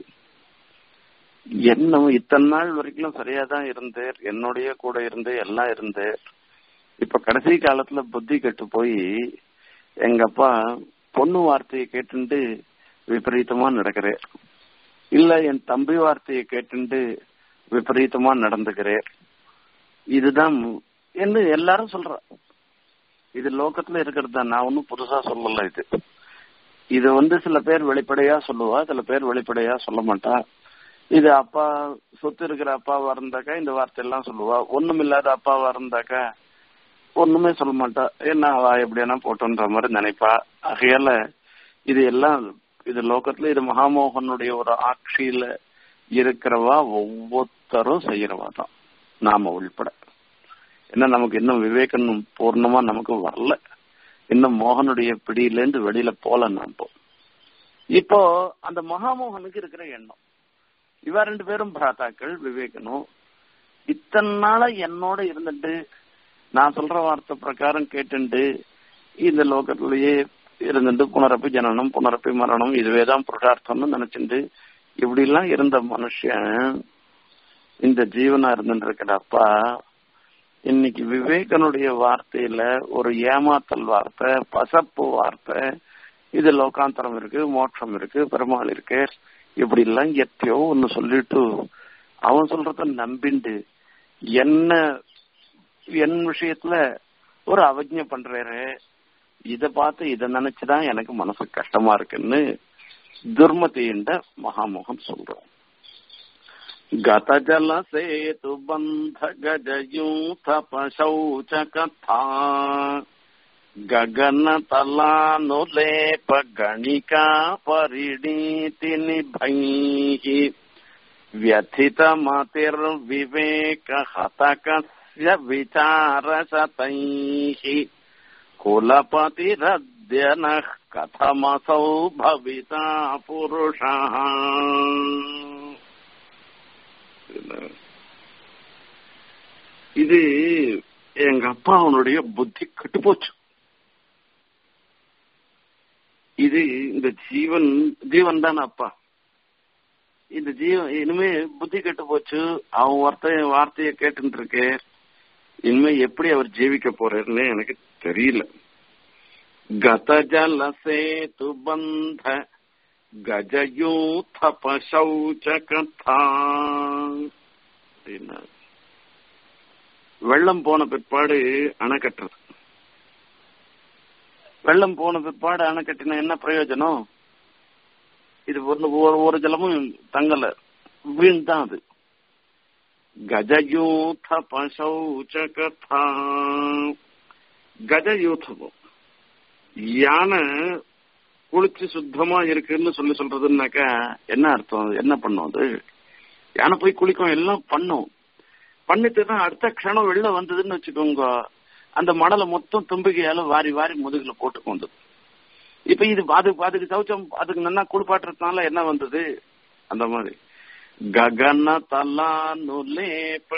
என்ன இத்தனை நாள் வரைக்கும் சரியா தான் இருந்தேர் என்னுடைய கூட இருந்து எல்லாம் இருந்தேர் இப்ப கடைசி காலத்துல புத்தி கெட்டு போய் எங்க அப்பா பொண்ணு வார்த்தையை கேட்டுண்டு விபரீதமா நடக்கிறேன் இல்ல என் தம்பி வார்த்தையை கேட்டுண்டு விபரீதமா நடந்துக்கிறேன் இதுதான் என்ன எல்லாரும் சொல்ற இது லோகத்துல இருக்கிறது தான் நான் ஒன்னும் புதுசா சொல்லல இது இது வந்து சில பேர் வெளிப்படையா சொல்லுவா சில பேர் வெளிப்படையா சொல்ல மாட்டா இது அப்பா சொத்து இருக்கிற அப்பாவா இருந்தாக்கா இந்த வார்த்தை எல்லாம் சொல்லுவா ஒண்ணும் இல்லாத அப்பாவா இருந்தாக்கா ஒண்ணுமே சொல்ல மாட்டா என்ன அவ எப்படியானா போட்டோன்ற மாதிரி நினைப்பா ஆகையால இது எல்லாம் இது லோகத்துல இது மகாமோகனுடைய ஒரு ஆட்சியில இருக்கிறவா ஒவ்வொருத்தரும் செய்யறவா தான் நாம உள்பட ஏன்னா நமக்கு இன்னும் விவேகம் பூர்ணமா நமக்கு வரல இன்னும் மோகனுடைய பிடியிலேருந்து வெளியில போல நாம இப்போ அந்த மகாமோகனுக்கு இருக்கிற எண்ணம் இவ ரெண்டு பேரும் பிராத்தாக்கள் விவேகனும் இத்தனை நாள என்னோட இருந்துட்டு நான் சொல்ற வார்த்தை பிரகாரம் கேட்டுண்டு இந்த லோகத்திலேயே இருந்துட்டு புனரப்பி ஜனனம் புனரப்பி மரணம் இதுவேதான் புருஷார்த்தம்னு நினைச்சுட்டு இப்படி எல்லாம் இருந்த மனுஷன் இந்த ஜீவனா இருந்துட்டு இருக்கிறப்பா இன்னைக்கு விவேகனுடைய வார்த்தையில ஒரு ஏமாத்தல் வார்த்தை பசப்பு வார்த்தை இது லோகாந்தரம் இருக்கு மோட்சம் இருக்கு பெருமாள் இருக்கு இப்படி எல்லாம் எத்தையோ ஒன்னு சொல்லிட்டு அவன் சொல்றத நம்பிண்டு என்ன என் விஷயத்துல ஒரு அவஜ்ஞ பண்றாரு இத பார்த்து இத நினைச்சுதான் எனக்கு மனசு கஷ்டமா இருக்குன்னு துர்மதின்ற மகாமோகன் சொல்றோம் गतजल सेतु बंध गजयूथ पशौच कथा गगन तलानुलेप गणिका परिणीति निभैः व्यथित मतिर्विवेक हतकस्य विचारशतैः कुलपतिरद्य नः कथमसौ भविता पुरुषः இது எங்க அப்பா அவனுடைய புத்தி கெட்டு போச்சு இது இந்த ஜீவன் ஜீவன் தானே அப்பா இந்த ஜீவன் இனிமே புத்தி கெட்டு போச்சு அவன் வார்த்தை வார்த்தையை கேட்டு இருக்கு இனிமே எப்படி அவர் ஜீவிக்க போறாருன்னு எனக்கு தெரியல கதஜல சேது பந்த கஜயூத பசௌச்ச கதா அப்படின்னா வெள்ளம் போன பிற்பாடு அணை கட்டுறது வெள்ளம் போன பிற்பாடு அணை கட்டின என்ன பிரயோஜனம் இது ஒரு ஒரு ஜலமும் தங்கல வீண் தான் அது கஜயூத பசௌச்ச கதா கஜயூதமும் யானை குளிச்சு சுத்தமா இருக்குன்னு சொல்லி சொல்றதுன்னாக்கா என்ன அர்த்தம் என்ன பண்ணும் அது யானை போய் குளிக்கும் எல்லாம் பண்ணும் பண்ணிட்டு தான் அடுத்த க்ஷணம் வெளில வந்ததுன்னு வச்சுக்கோங்க அந்த மணலை மொத்தம் தும்பிக்கையால வாரி வாரி முதுகுல போட்டுக்கு வந்தது இப்ப இது அதுக்கு அதுக்கு சௌச்சம் அதுக்கு நல்லா குளிப்பாட்டுறதுனால என்ன வந்தது அந்த மாதிரி ககன தலான்னு லேப்ப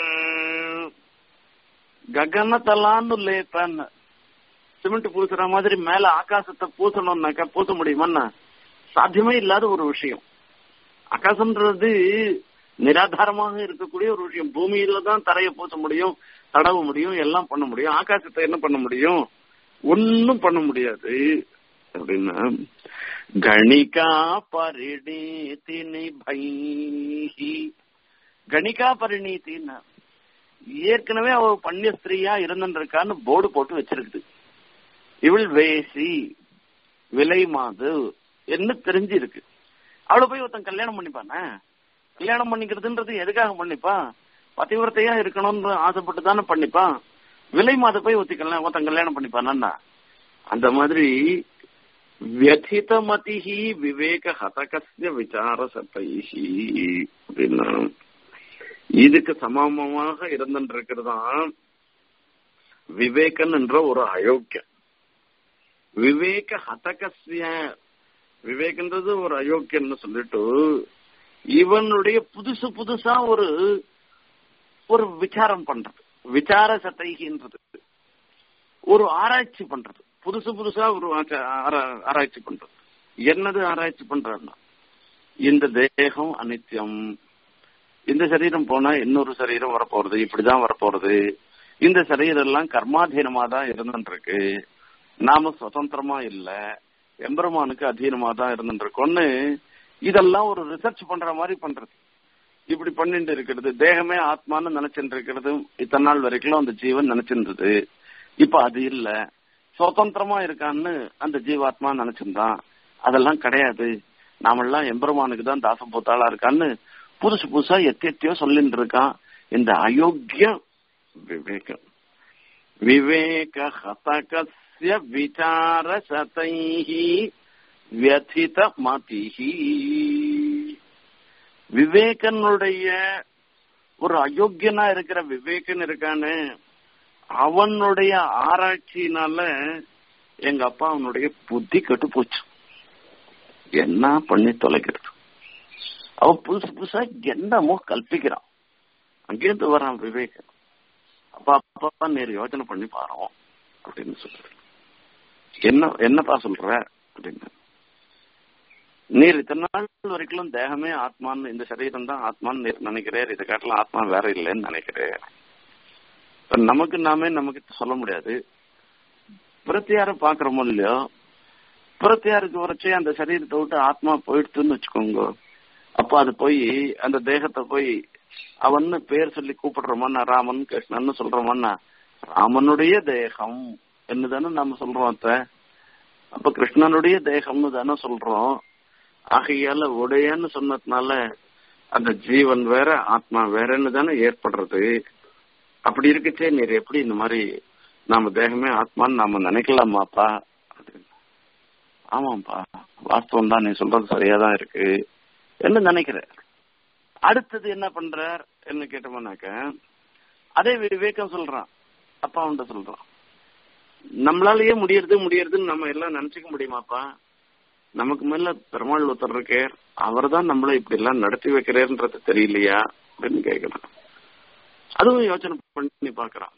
ககன தலான்னு லேப்பன்னு சிமெண்ட் பூசுற மாதிரி மேல ஆகாசத்தை பூசணும்னாக்கா பூச முடியுமான்னா சாத்தியமே இல்லாத ஒரு விஷயம் ஆகாசம்ன்றது நிராதாரமாக இருக்கக்கூடிய ஒரு விஷயம் பூமியில தான் தரைய பூச முடியும் தடவ முடியும் எல்லாம் பண்ண முடியும் ஆகாசத்தை என்ன பண்ண முடியும் ஒன்னும் பண்ண முடியாது அப்படின்னா கணிகா பரிணீதி நிபைஹி கணிகா பரிணீத்தின்னா ஏற்கனவே அவ பண்ய ஸ்திரீயா இருந்துருக்கான்னு போர்டு போட்டு வச்சிருக்குது இவள் வேசி விலை மாது என்ன தெரிஞ்சிருக்கு அவளை போய் ஒருத்தன் கல்யாணம் பண்ணிப்பானே கல்யாணம் பண்ணிக்கிறதுன்றது எதுக்காக பண்ணிப்பான் பதிவிரத்தையா இருக்கணும்னு ஆசைப்பட்டு தானே பண்ணிப்பான் விலை மாத போய் ஒத்தி கல்யாணம் ஒருத்தன் கல்யாணம் பண்ணிப்பானா அந்த மாதிரி வியதித மதிஹி விவேக ஹதகஸ்ய விசார சத்தைஹி அப்படின்னா இதுக்கு சமமாக இருந்துருக்கிறதான் விவேகன் என்ற ஒரு அயோக்கியம் விவேக ஹதகஸ்ய விவேகன்றது ஒரு அயோக்கியன்னு சொல்லிட்டு இவனுடைய புதுசு புதுசா ஒரு ஒரு விசாரம் பண்றது விசார சத்தைகின்றது ஒரு ஆராய்ச்சி பண்றது புதுசு புதுசா ஒரு ஆராய்ச்சி பண்றது என்னது ஆராய்ச்சி பண்றதுன்னா இந்த தேகம் அனித்தியம் இந்த சரீரம் போனா இன்னொரு சரீரம் வரப்போறது இப்படிதான் வரப்போறது இந்த சரீரம் எல்லாம் கர்மாதீனமா தான் இருந்துருக்கு நாம சுதந்திரமா இல்ல எம்பெருமானுக்கு அதீனமா தான் இருந்துருக்கோம்னு இதெல்லாம் ஒரு ரிசர்ச் பண்ற மாதிரி பண்றது இப்படி பண்ணிட்டு இருக்கிறது தேகமே ஆத்மான்னு நினைச்சிட்டு இருக்கிறது இத்தனை நாள் வரைக்கும் அந்த ஜீவன் நினைச்சிருந்தது இப்ப அது இல்ல சுதந்திரமா இருக்கான்னு அந்த ஜீவாத்மா நினைச்சிருந்தான் அதெல்லாம் கிடையாது நாமெல்லாம் எம்பெருமானுக்கு தான் தாசம் போத்தாளா இருக்கான்னு புதுசு புதுசா எத்தியத்தையோ சொல்லிட்டு இருக்கான் இந்த அயோக்கிய விவேகம் விவேக ஹதகஸ்ய விசார சதைஹி வியதித மதிஹி விவேகனுடைய ஒரு அயோக்கியனா இருக்கிற விவேகன் இருக்கானு அவனுடைய ஆராய்ச்சினால எங்க அப்பா அவனுடைய புத்தி கெட்டு போச்சு என்ன பண்ணி தொலைக்கிறது அவன் புதுசு புதுசா என்னமோ கல்பிக்கிறான் அங்கேருந்து வரான் விவேகன் அப்பா அப்பா நேர் யோசனை பண்ணி பாரோம் அப்படின்னு சொல்ற என்ன என்னப்பா சொல்ற அப்படின்னு நீர் இத்தனை நாள் வரைக்கும் தேகமே ஆத்மான்னு இந்த சரீரம் தான் ஆத்மான்னு நீர் நினைக்கிறார் இதை காட்டலாம் ஆத்மா வேற இல்லைன்னு நினைக்கிறேன் நமக்கு நாமே நமக்கு சொல்ல முடியாது பிரத்தியார பாக்குறோமோ இல்லையோ பிரத்தியாருக்கு வரைச்சே அந்த சரீரத்தை விட்டு ஆத்மா போயிடுத்துன்னு வச்சுக்கோங்க அப்ப அது போய் அந்த தேகத்தை போய் அவன்னு பேர் சொல்லி கூப்பிடுறோமன்னா ராமன் கிருஷ்ணன் சொல்றோமன்னா ராமனுடைய தேகம் என்னதானே நாம சொல்றோம் அத்த அப்ப கிருஷ்ணனுடைய தேகம்னு தானே சொல்றோம் ஆகையால உடையன்னு சொன்னதுனால அந்த ஜீவன் வேற ஆத்மா வேறன்னு தானே ஏற்படுறது அப்படி இருக்குச்சே நீர் எப்படி இந்த மாதிரி நாம தேகமே ஆத்மான்னு நாம நினைக்கலாமாப்பா அப்படின்னு ஆமாப்பா வாஸ்தவம் தான் நீ சொல்றது சரியாதான் இருக்கு என்ன நினைக்கிற அடுத்தது என்ன பண்றார் என்ன கேட்டோம்னாக்க அதே விவேகம் சொல்றான் அப்பா அவன்கிட்ட சொல்றான் நம்மளாலயே முடியறது முடியறதுன்னு நம்ம எல்லாம் நினைச்சுக்க முடியுமாப்பா நமக்கு மேல பெருமாள் ஒருத்தர் இருக்கார் அவர் தான் நம்மள இப்படி எல்லாம் நடத்தி வைக்கிறார்ன்றது தெரியலையா அப்படின்னு கேட்கிறான் அதுவும் யோசனை பண்ணி பாக்குறான்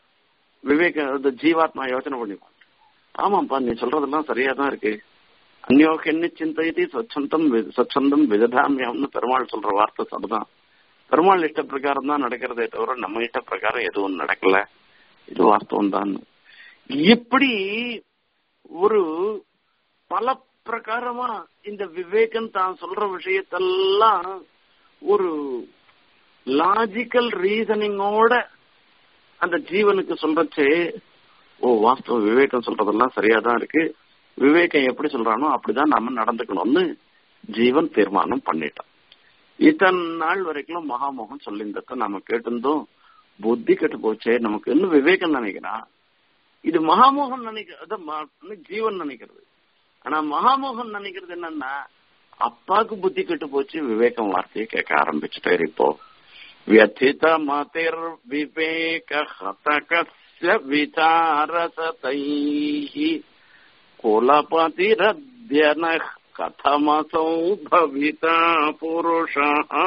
விவேக ஜீவாத்மா யோசனை பண்ணி ஆமாப்பா நீ சொல்றதெல்லாம் சரியா தான் இருக்கு அந்யோகென்னு சிந்தையதி சொச்சந்தம் சொச்சந்தம் விததாமியம்னு பெருமாள் சொல்ற வார்த்தை சரிதான் பெருமாள் இஷ்ட பிரகாரம் தான் நடக்கிறதே தவிர நம்ம இஷ்ட பிரகாரம் எதுவும் நடக்கல இது வாஸ்தவம் தான் இப்படி ஒரு பல பிரகாரமா இந்த விவேகன் தான் சொல்ற விஷயத்தெல்லாம் ஒரு லாஜிக்கல் ரீசனிங்கோட அந்த ஜீவனுக்கு சொல்றச்சு ஓ வாஸ்தவ விவேகம் சொல்றதெல்லாம் சரியாதான் இருக்கு விவேகம் எப்படி சொல்றானோ அப்படிதான் நாம நடந்துக்கணும்னு ஜீவன் தீர்மானம் பண்ணிட்டான் இத்தனை நாள் வரைக்கும் மகாமோகன் சொல்லியிருந்தத நம்ம கேட்டிருந்தோம் புத்தி கெட்டு போச்சே நமக்கு இன்னும் விவேகம் நினைக்கிறான் இது மகாமோகன் நினைக்கிறது ஜீவன் நினைக்கிறது ஆனா மகாமோகன் நினைக்கிறது என்னன்னா அப்பாவுக்கு புத்தி கெட்டு போச்சு விவேகம் வார்த்தையை கேட்க ஆரம்பிச்சுட்டாரு இப்போ வியதித மதிர் விவேக ஹதகஸ்ய விசாரசதை குலபதிரத்யன கதமசௌ பவிதா புருஷ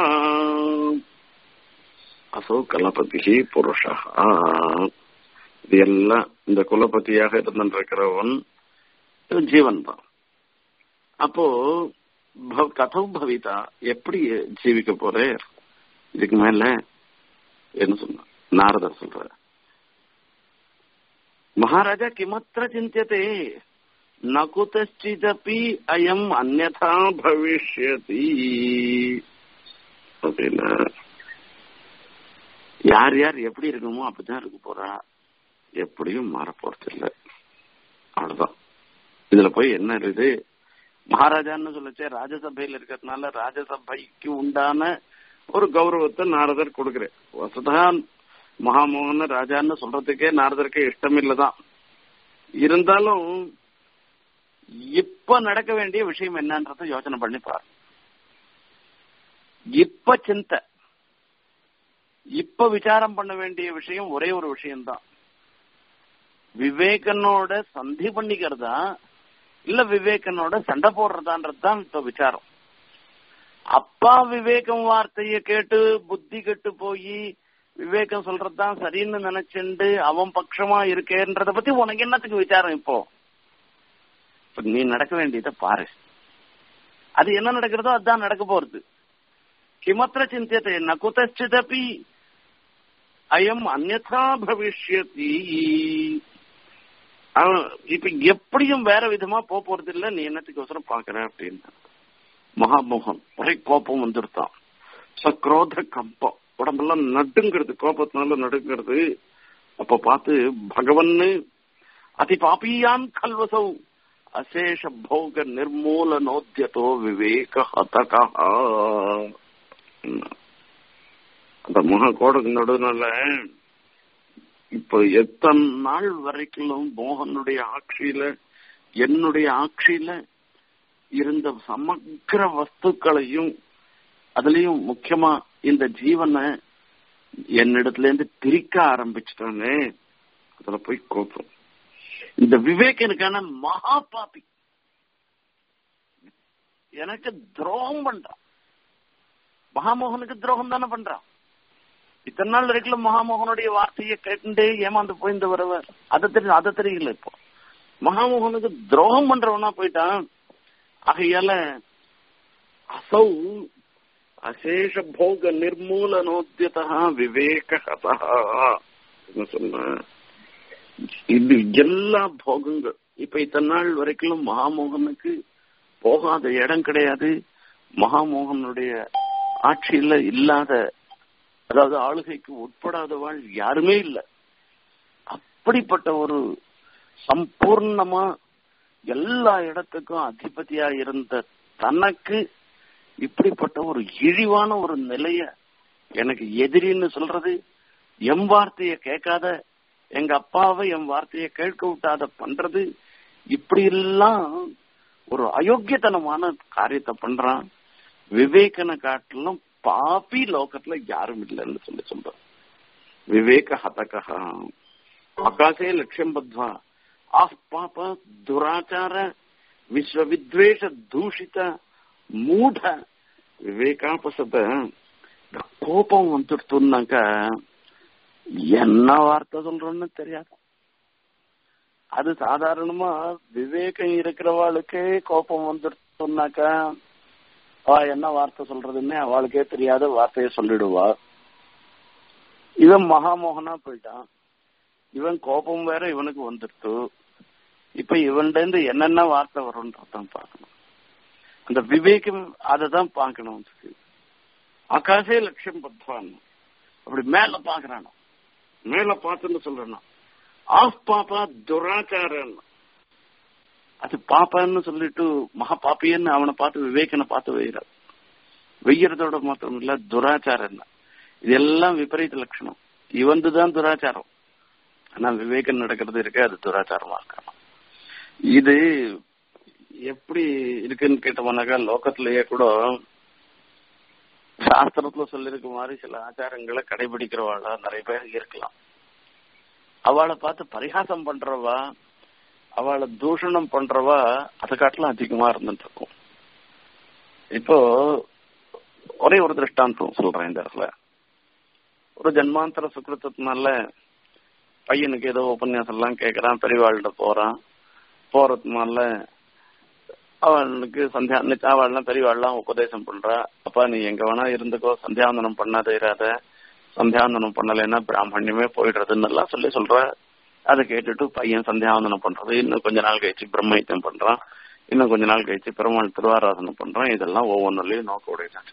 அசௌ கலபதி புருஷ இது எல்லாம் இந்த குலபதியாக இருந்திருக்கிறவன் ஜீவன் தான் அப்போ கதம் பவிதா எப்படி ஜீவிக்க போறே இதுக்கு மேல என்ன சொன்ன நாரதர் சொல்ற மகாராஜா கிமத்திர சிந்தியதே நகுதச்சிதபி அயம் அந்நதா பவிஷ்யதி அப்படின்னா யார் யார் எப்படி இருக்கணுமோ அப்படிதான் இருக்க போறா எப்படியும் மாற போறது இல்லை அவ்வளவுதான் இதுல போய் என்ன இருக்குது மகாராஜான்னு சொல்லச்சே ராஜசபையில் இருக்கிறதுனால ராஜசபைக்கு உண்டான ஒரு கௌரவத்தை நாரதர் கொடுக்கிறேன் வசதான் மகாமோகன் ராஜான்னு சொல்றதுக்கே நாரதருக்கு இஷ்டம் இல்லதான் இருந்தாலும் இப்ப நடக்க வேண்டிய விஷயம் என்னன்றத யோசனை பண்ணி பாரு இப்ப சிந்தை இப்ப விசாரம் பண்ண வேண்டிய விஷயம் ஒரே ஒரு விஷயம்தான் விவேகனோட சந்தி பண்ணிக்கிறதா இல்ல விவேகனோட சண்டை போடுறதான்றது தான் இப்ப விசாரம் அப்பா விவேகம் வார்த்தைய கேட்டு புத்தி கெட்டு போய் விவேகம் சொல்றதுதான் சரின்னு நினைச்சுண்டு அவன் பட்சமா இருக்கேன்றத பத்தி உனக்கு என்னத்துக்கு விசாரம் இப்போ நீ நடக்க வேண்டியதை பாரு அது என்ன நடக்கிறதோ அதுதான் நடக்க போறது கிமத்திர சிந்தியத்தை ந குதச்சிதபி அயம் அந்நதா பவிஷ்யதி அவன் இப்ப எப்படியும் வேற விதமா போக போறது இல்ல நீ என்னத்துக்கு அவசரம் பாக்குற அப்படின்னு மகாமோகன் ஒரே கோபம் வந்துருத்தான் சக்ரோத கம்பம் உடம்பெல்லாம் நடுங்கிறது கோபத்தினால நடுங்கிறது அப்ப பார்த்து பகவன்னு அதி பாப்பியான் கல்வசௌ அசேஷ போக நிர்மூல நோத்தியதோ விவேக ஹதகா அந்த முக கோடுக்கு நடுனால இப்ப எத்தனை நாள் வரைக்கும் மோகனுடைய ஆட்சியில என்னுடைய ஆட்சியில இருந்த சமக்கிர வஸ்துக்களையும் அதுலயும் முக்கியமா இந்த ஜீவனை என்னிடத்துல இருந்து பிரிக்க ஆரம்பிச்சுட்டானே அதுல போய் கோபம் இந்த விவேகனுக்கான மகா பாப்பி எனக்கு துரோகம் பண்றான் மகாமோகனுக்கு துரோகம் தானே பண்றான் இத்தனை நாள் வரைக்கும் மகாமோகனுடைய வார்த்தையை கேட்டு ஏமாந்து போயிருந்து வரவர் அதை தெரியும் அதை தெரியல இப்போ மகாமோகனுக்கு துரோகம் பண்றவனா போயிட்டான் ஆகையால அசௌ அசேஷ போக நிர்மூலனோத்தியதா விவேக சொன்ன இது எல்லா போகங்கள் இப்ப இத்தனை நாள் வரைக்கும் மகாமோகனுக்கு போகாத இடம் கிடையாது மகாமோகனுடைய ஆட்சியில இல்லாத அதாவது ஆளுகைக்கு உட்படாதவாள் யாருமே இல்லை அப்படிப்பட்ட ஒரு சம்பூர்ணமா எல்லா இடத்துக்கும் அதிபதியா இருந்த தனக்கு இப்படிப்பட்ட ஒரு இழிவான ஒரு நிலைய எனக்கு எதிரின்னு சொல்றது எம் வார்த்தைய கேட்காத எங்க அப்பாவை என் வார்த்தையை கேட்க விட்டாத பண்றது இப்படி எல்லாம் ஒரு அயோக்கியத்தனமான காரியத்தை பண்றான் விவேகனை காட்டிலும் பாப்பி லோகத்துல யாரும் இல்லைன்னு சொல்லி சொல்றான் விவேக ஹதகா ஆகாசே லட்சியம் பத்வா ஆஹ் பாப துராச்சார விஸ்வவித்வேஷ தூஷித மூட விவேகாபசத கோபம் வந்துடுத்துனாக்கா என்ன வார்த்தை சொல்றோம்னு தெரியாது அது சாதாரணமா விவேகம் இருக்கிறவாளுக்கே கோபம் வந்துடுத்துனாக்கா அவ என்ன வார்த்தை சொல்றதுன்னு அவளுக்கே தெரியாத வார்த்தையை சொல்லிடுவா இவன் மகாமோகனா போயிட்டான் இவன் கோபம் வேற இவனுக்கு வந்துடுத்து இப்ப இவன்ல இருந்து என்னென்ன வார்த்தை வரும்ன்றதான் பார்க்கணும் அந்த விவேகம் அதை தான் பார்க்கணும் ஆகாசே லட்சியம் பத்வான் அப்படி மேல பாக்குறானோ மேல பார்த்துன்னு சொல்றானா ஆஃப் பாப்பா துராச்சாரன் அது பாப்பான்னு சொல்லிட்டு மகா பாப்பியன்னு அவனை பார்த்து விவேகனை பார்த்து வைகிறார் வெய்யறதோட மாத்திரம் இல்ல துராச்சாரம் என்ன இதெல்லாம் விபரீத லட்சணம் இவந்துதான் துராச்சாரம் ஆனா விவேகம் நடக்கிறது இருக்கு அது துராச்சாரமா இருக்கணும் இது எப்படி இருக்குன்னு கேட்டோம்னாக்கா லோகத்திலேயே கூட சாஸ்திரத்துல சொல்லிருக்க மாதிரி சில ஆச்சாரங்களை கடைபிடிக்கிறவாளா நிறைய பேர் இருக்கலாம் அவளை பார்த்து பரிகாசம் பண்றவா அவளை தூஷணம் பண்றவா அதை காட்டிலும் அதிகமா இருந்துட்டு இருக்கும் இப்போ ஒரே ஒரு திருஷ்டாந்தம் சொல்றேன் இந்த இடத்துல ஒரு ஜன்மாந்தர சுக்கிரத்தினால பையனுக்கு ஏதோ உபன்யாசம் எல்லாம் கேட்கறான் பெரியவாள்கிட்ட போறான் போறதுனால அவனுக்கு சந்தியா அவள்லாம் பெரியவாள்லாம் உபதேசம் பண்றா அப்பா நீ எங்க வேணா இருந்துக்கோ சந்தியாவந்தனம் பண்ணாத இராத சந்தியாவந்தனம் பண்ணலைன்னா பிராமணியமே போயிடுறதுன்னு எல்லாம் சொல்லி சொல்ற அதை கேட்டுட்டு பையன் சந்தியாவந்தனம் பண்றது இன்னும் கொஞ்ச நாள் கழிச்சு பிரம்மயுத்தம் பண்றான் இன்னும் கொஞ்ச நாள் கழிச்சு பெருமாள் திருவாராதனம் பண்றான் இதெல்லாம் ஒவ்வொன்றுலயும் நோக்க உடையதான்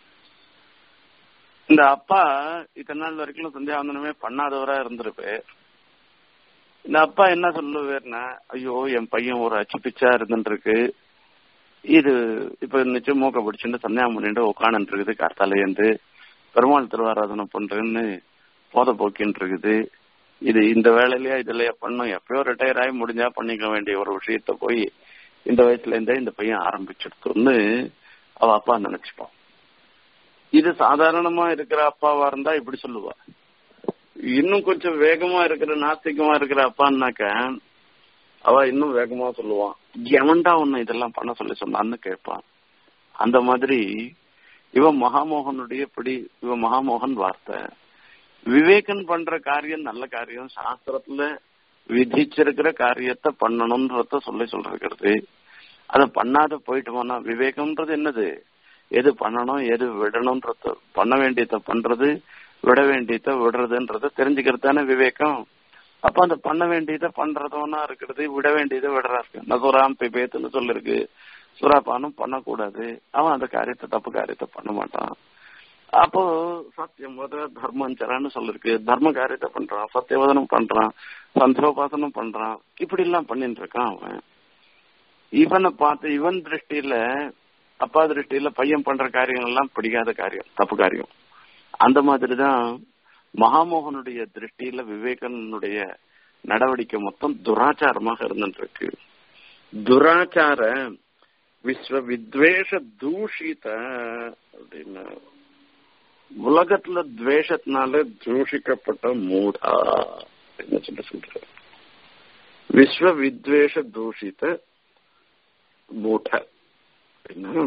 இந்த அப்பா இத்தனை நாள் வரைக்கும் சந்தியாவந்தனமே பண்ணாதவரா இருந்திருப்பே இந்த அப்பா என்ன சொல்லுவேர்னா ஐயோ என் பையன் ஒரு அச்சு பிச்சா இருந்துருக்கு இது இப்ப நிச்சயம் மூக்க பிடிச்சுட்டு சந்தியாகம் பண்ணிட்டு உட்காந்துட்டு இருக்குது கார்த்தாலேருந்து பெருமாள் திருவாராதனை பண்றேன்னு போத போக்கின்னு இருக்குது இது இந்த வேலையிலயா இதுலயா பண்ணும் எப்பயோ ரிட்டையர் ஆகி முடிஞ்சா பண்ணிக்க வேண்டிய ஒரு விஷயத்த போய் இந்த வயசுல இருந்தே இந்த பையன் ஆரம்பிச்சிடுத்துன்னு அவ அப்பா நினைச்சுப்பான் இது சாதாரணமா இருக்கிற அப்பாவா இருந்தா இப்படி சொல்லுவா இன்னும் கொஞ்சம் வேகமா இருக்கிற நாஸ்திகமா இருக்கிற அப்பான்னாக்க அவ இன்னும் வேகமா சொல்லுவான் எவன்டா உன்னை இதெல்லாம் பண்ண சொல்லி சொன்னான்னு கேட்பான் அந்த மாதிரி இவன் மகாமோகனுடைய பிடி இவன் மகாமோகன் வார்த்தை விவேகன் பண்ற காரியம் நல்ல காரியம் சாஸ்திரத்துல விதிச்சிருக்கிற காரியத்தை பண்ணணும்ன்றத சொல்லி சொல்றது அதை பண்ணாத போயிட்டோம்னா விவேகம்ன்றது என்னது எது பண்ணணும் எது விடணும்ன்றத பண்ண வேண்டியத பண்றது விட வேண்டியத விடுறதுன்றத தெரிஞ்சுக்கிறது தானே விவேகம் அப்ப அந்த பண்ண வேண்டியதை பண்றதோனா இருக்கிறது விட வேண்டியதை விடுறா இருக்கு நசுராம் பிபேத்துன்னு சொல்லிருக்கு சுறாபானம் பண்ணக்கூடாது அவன் அந்த காரியத்தை தப்பு காரியத்தை பண்ண மாட்டான் அப்போ சத்தியம் வத தர்மஞ்சரான்னு சொல்லிருக்கு தர்ம காரியத்தை பண்றான் சத்தியவதனம் பண்றான் சந்தியோபாசனம் பண்றான் இப்படி எல்லாம் பண்ணிட்டு இருக்கான் அவன் இவனை பார்த்து இவன் திருஷ்டியில அப்பா திருஷ்டியில பையன் பண்ற காரியங்கள் எல்லாம் பிடிக்காத காரியம் தப்பு காரியம் அந்த மாதிரிதான் மகாமோகனுடைய திருஷ்டியில விவேகனுடைய நடவடிக்கை மொத்தம் துராச்சாரமாக இருந்துருக்கு துராச்சார விஸ்வ வித்வேஷ தூஷித அப்படின்னு உலகத்துல துவேஷத்தினால தூஷிக்கப்பட்ட மூடா என்ன சொல்ல சொல்ற விஸ்வ வித்வேஷ தூஷித மூட அப்படின்னா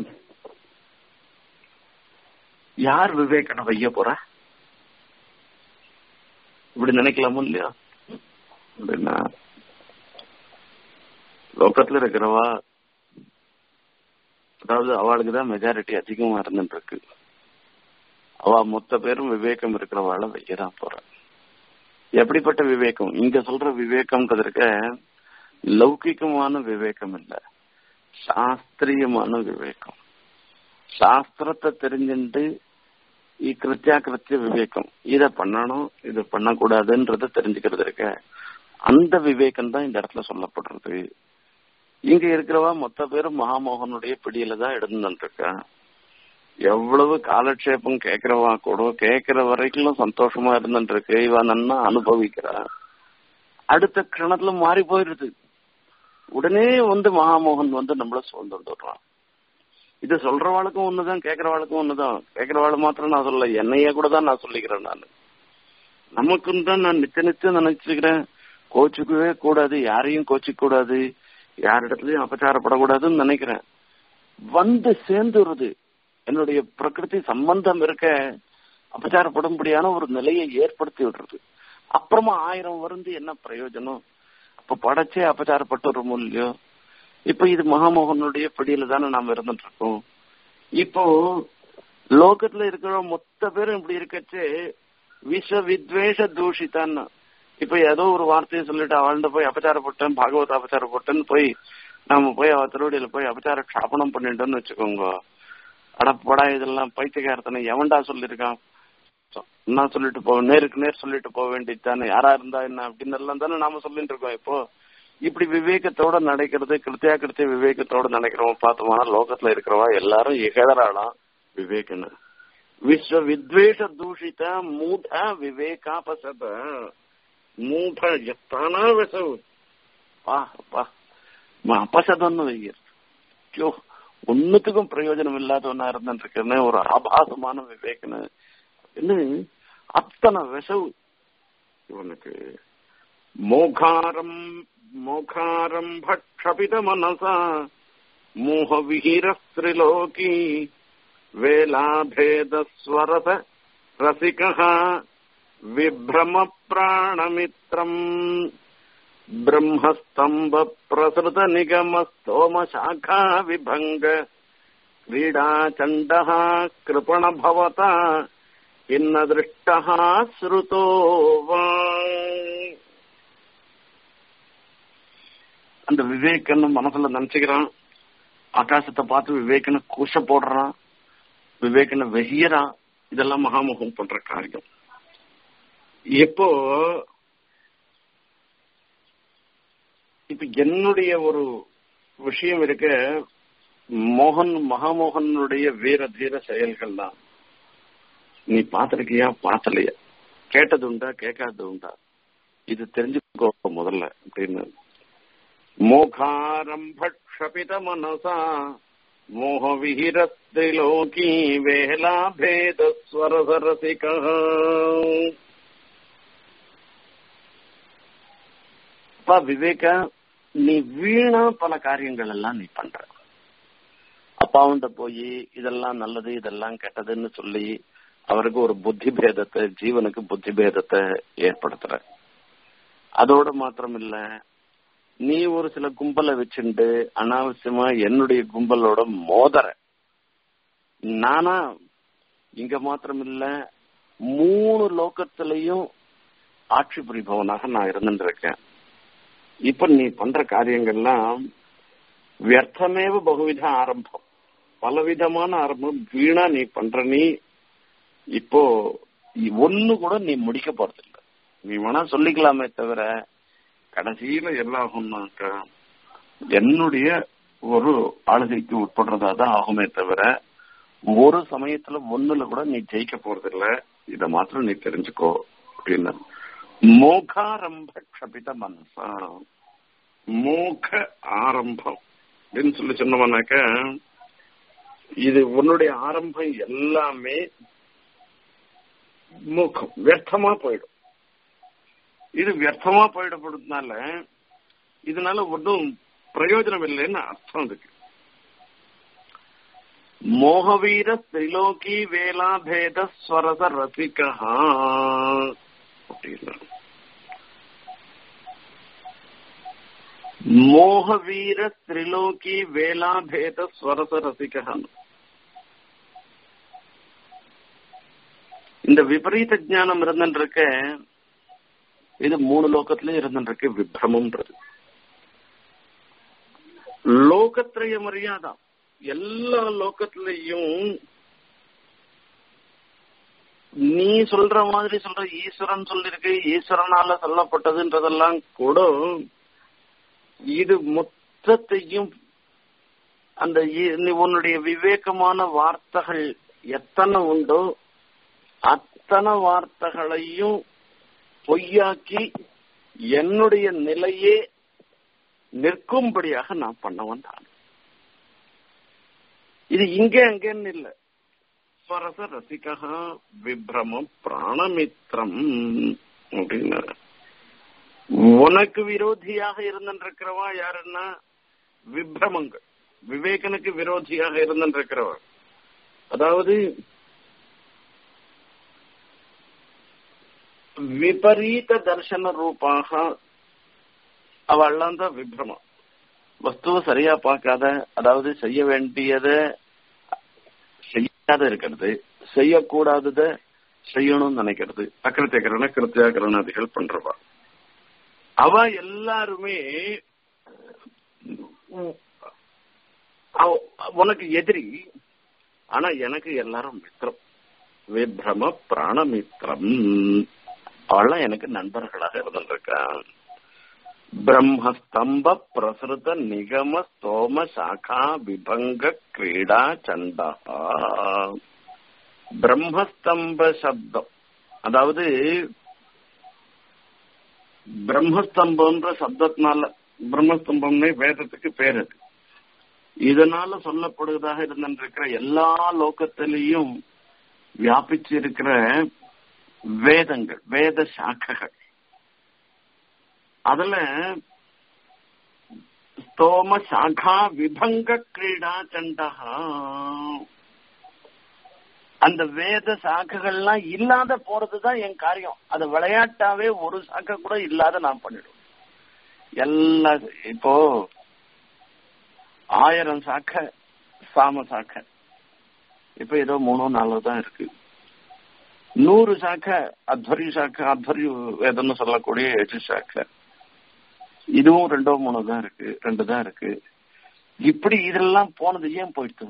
யார் விவேகனை வைய போற இப்படி நினைக்கலாமோ இல்லையா அப்படின்னா லோக்கத்துல இருக்கிறவா அதாவது அவளுக்கு தான் மெஜாரிட்டி அதிகமா இருந்துட்டு இருக்கு அவ மொத்த பேரும் விவேகம் இருக்கிறவாள வைக்கதான் போற எப்படிப்பட்ட விவேகம் இங்க சொல்ற விவேகம்ன்றதுக்க லௌகிகமான விவேகம் இல்ல சாஸ்திரியமான விவேகம் சாஸ்திரத்தை தெரிஞ்சுட்டு கிருத்தியாகிருத்திய விவேகம் இத பண்ணணும் இது பண்ணக்கூடாதுன்றத தெரிஞ்சுக்கிறது இருக்க அந்த விவேகம் தான் இந்த இடத்துல சொல்லப்படுறது இங்க இருக்கிறவா மொத்த பேரும் மகாமோகனுடைய பிடியில தான் இருந்துருக்கா எவ்வளவு காலட்சேபம் கேக்குறவா கூட கேக்குற வரைக்கும் சந்தோஷமா இருந்துட்டு இருக்கு இவன் நன்னா அனுபவிக்கிறா அடுத்த கணத்துல மாறி போயிருது உடனே வந்து மகாமோகன் வந்து நம்மள சூழ்ந்துடுறான் இது சொல்றவாளுக்கும் ஒண்ணுதான் கேக்குறவாளுக்கும் ஒண்ணுதான் கேக்குறவாள் மாத்திரம் நான் சொல்ல என்னையே கூட தான் நான் சொல்லிக்கிறேன் நான் நமக்குன்னு தான் நான் நிச்சய நிச்சயம் நினைச்சுக்கிறேன் கோச்சுக்கவே கூடாது யாரையும் கோச்சிக்க கூடாது யாரிடத்துலயும் அபச்சாரப்படக்கூடாதுன்னு நினைக்கிறேன் வந்து சேர்ந்துருது என்னுடைய பிரகிருதி சம்பந்தம் இருக்க அபச்சாரப்படும்படியான ஒரு நிலையை ஏற்படுத்தி விடுறது அப்புறமா ஆயிரம் வருந்து என்ன பிரயோஜனம் அப்ப படைச்சே அபச்சாரப்பட்டு இல்லையோ இப்ப இது மகாமோகனுடைய பிடியில தானே நாம இருந்துட்டு இருக்கோம் இப்போ லோகத்துல இருக்கிற மொத்த பேரும் இப்படி இருக்கச்சு விஸ்வ வித்வேஷ தூஷிதான் இப்ப ஏதோ ஒரு வார்த்தையை சொல்லிட்டு அவள்கிட்ட போய் அபச்சாரப்பட்டேன் பாகவத அபச்சாரப்பட்டேன்னு போய் நாம போய் அவ திருவடியில போய் அபச்சார க்ஷாபனம் பண்ணிட்டோம்னு வச்சுக்கோங்க அடப்படா இதெல்லாம் பைத்தியகாரத்தனை எவன்டா சொல்லியிருக்கான் என்ன சொல்லிட்டு போ நேருக்கு நேர் சொல்லிட்டு போக வேண்டியது தானே யாரா இருந்தா என்ன அப்படின்னு எல்லாம் தானே நாம சொல்லிட்டு இருக்கோம் இப்போ இப்படி விவேகத்தோட நடக்கிறது கிருத்தியா கிருத்திய விவேகத்தோட நினைக்கிறோம் பார்த்தோம்னா லோகத்துல இருக்கிறவா எல்லாரும் இகழறாளாம் விவேகன விஸ்வ வித்வேஷ தூஷித மூட விவேகாபசத மூட எத்தானா விசவு பா பா அபசதம்னு வைக்கிறது ஐயோ ஒன்னுத்துக்கும் பிரயோஜனம் இல்லாதவனா இருந்துருக்கேன்னு ஒரு ஆபாசமான விவேகன என்ன அத்தனை விசவு இவனுக்கு மோகாரம் மோகாரம் பக்ஷபித மனசா மோகவிஹீரஸ்திரிலோகி வேலாபேதஸ்வரத ரசிகः விப்ரம பிராணமித்ரம் ब्रह्मस्तम्भ प्रसृत निगम स्तोम शाखा विभङ्ग क्रीडाचण्डः कृपण भवता इन्न दृष्टः श्रुतो वा அந்த விவேகன்னு மனசுல நினைச்சுக்கிறான் ஆகாசத்தை பார்த்து விவேகன்னு கூச போடுறான் விவேகனை வெய்யறான் இதெல்லாம் மகாமுகம் பண்ற காரியம் இப்போ இப்ப என்னுடைய ஒரு விஷயம் இருக்க மோகன் மகாமோகனுடைய வீர தீர செயல்கள் தான் நீ பாத்திருக்கியா பார்த்தலையா கேட்டது உண்டா கேட்காதது உண்டா இது தெரிஞ்சுக்கோ முதல்ல அப்படின்னு மோகாரம்பக்ஷபித மனசா மோக விஹிரஸ்திலோகி வேலா பேத ஸ்வரசரசிகா அப்பா விவேகா நீ வீணா பல காரியங்கள் எல்லாம் நீ பண்ற அப்பாவுண்ட போய் இதெல்லாம் நல்லது இதெல்லாம் கெட்டதுன்னு சொல்லி அவருக்கு ஒரு புத்தி பேதத்தை ஜீவனுக்கு புத்தி பேதத்தை ஏற்படுத்துற அதோட மாத்திரம் இல்ல நீ ஒரு சில கும்பலை வச்சுண்டு அனாவசியமா என்னுடைய கும்பலோட மோதற நானா இங்க மாத்திரம் இல்ல மூணு லோகத்திலையும் ஆட்சி புரிபவனாக நான் இருந்துட்டு இருக்கேன் இப்ப நீ பண்ற காரியங்கள்லாம் வியர்த்தமேவ பகுவித ஆரம்பம் பலவிதமான ஆரம்பம் வீணா நீ பண்ற நீ இப்போ ஒண்ணு கூட நீ முடிக்க போறதில்ல நீ வேணா சொல்லிக்கலாமே தவிர கடைசியில என்ன ஆகும்னாக்கா என்னுடைய ஒரு ஆளுகைக்கு உட்படுறதா தான் ஆகுமே தவிர ஒரு சமயத்துல ஒண்ணுல கூட நீ ஜெயிக்க போறதில்ல இத மாத்திரம் நீ தெரிஞ்சுக்கோ அப்படின்னு மோகாரம்ப க்ஷபித மனசா மோக ஆரம்பம் அப்படின்னு சொல்லி சொன்னோம்னாக்க இது உன்னுடைய ஆரம்பம் எல்லாமே மூக்கம் வியர்த்தமா போயிடும் இது வியர்த்தமா போயிடப்படுறதுனால இதனால ஒன்றும் பிரயோஜனம் இல்லைன்னு அர்த்தம் இருக்கு மோகவீர திரிலோகி வேலாபேத ஸ்வரச ரசிகா அப்படின்னா மோகவீர திரிலோகி வேலாபேத ஸ்வரச ரசிகன் இந்த விபரீத ஞானம் இருந்துருக்க இது மூணு லோகத்திலயும் இருந்துருக்கு விப்ரமம்ன்றது லோகத்திரைய மரியாதை எல்லா லோகத்திலையும் நீ சொல்ற மாதிரி சொல்ற ஈஸ்வரன் சொல்லிருக்கு ஈஸ்வரனால சொல்லப்பட்டதுன்றதெல்லாம் கூட இது மொத்தத்தையும் அந்த உன்னுடைய விவேகமான வார்த்தைகள் எத்தனை உண்டோ அத்தனை வார்த்தைகளையும் பொய்யாக்கி என்னுடைய நிலையே நிற்கும்படியாக நான் பண்ணவன் தான் இது இங்கே அங்கேன்னு இல்லை ஸ்வரச ரசிகா விப்ரமம் பிராணமித்ரம் அப்படின்னாரு உனக்கு விரோதியாக இருந்திருக்கிறவா யாருன்னா விப்ரமங்கள் விவேகனுக்கு விரோதியாக இருந்திருக்கிறவா அதாவது விபரீத தர்சன ரூபாக அவள்லாம் தான் விப்ரமம் வஸ்துவை சரியா பார்க்காத அதாவது செய்ய வேண்டியத செய்யாத இருக்கிறது செய்யக்கூடாதத செய்யணும்னு நினைக்கிறது அக்கிருத்தியகரண கிருத்தியாகரணாதிகள் பண்றவா அவ எல்லாருமே உனக்கு எதிரி ஆனா எனக்கு எல்லாரும் மித்திரம் விப்ரம பிராணமித்திரம் அவள்லாம் எனக்கு நண்பர்களாக இருந்திருக்கான் பிரம்மஸ்தம்ப பிரசுத நிகம ஸ்தோம சாகா விபங்க கிரீடா சண்டா பிரம்மஸ்தம்ப சப்தம் அதாவது பிரம்மஸ்தம்பம்ன்ற சப்தத்தினால பிரம்மஸ்தம்பம்னே வேதத்துக்கு பேர் அது இதனால சொல்லப்படுவதாக இருந்திருக்கிற எல்லா லோகத்திலையும் வியாபிச்சு இருக்கிற வேதங்கள் வேத சாக்கைகள் அதுல ஸ்தோம சாகா விபங்க கிரீடா சண்டா அந்த வேத சாக்கைகள்லாம் இல்லாத போறதுதான் என் காரியம் அது விளையாட்டாவே ஒரு சாக்கை கூட இல்லாத நான் பண்ணிடுவேன் எல்லா இப்போ ஆயிரம் சாக்கை சாம சாக்கை இப்ப ஏதோ மூணோ நாலோ தான் இருக்கு நூறு சாக்கை அத்வரி சாக்கை அத்வரி வேதம்னு சொல்லக்கூடிய எட்டு சாக்கை இதுவும் ரெண்டோ மூணோ தான் இருக்கு ரெண்டு தான் இருக்கு இப்படி இதெல்லாம் போனது ஏன் போயிடுது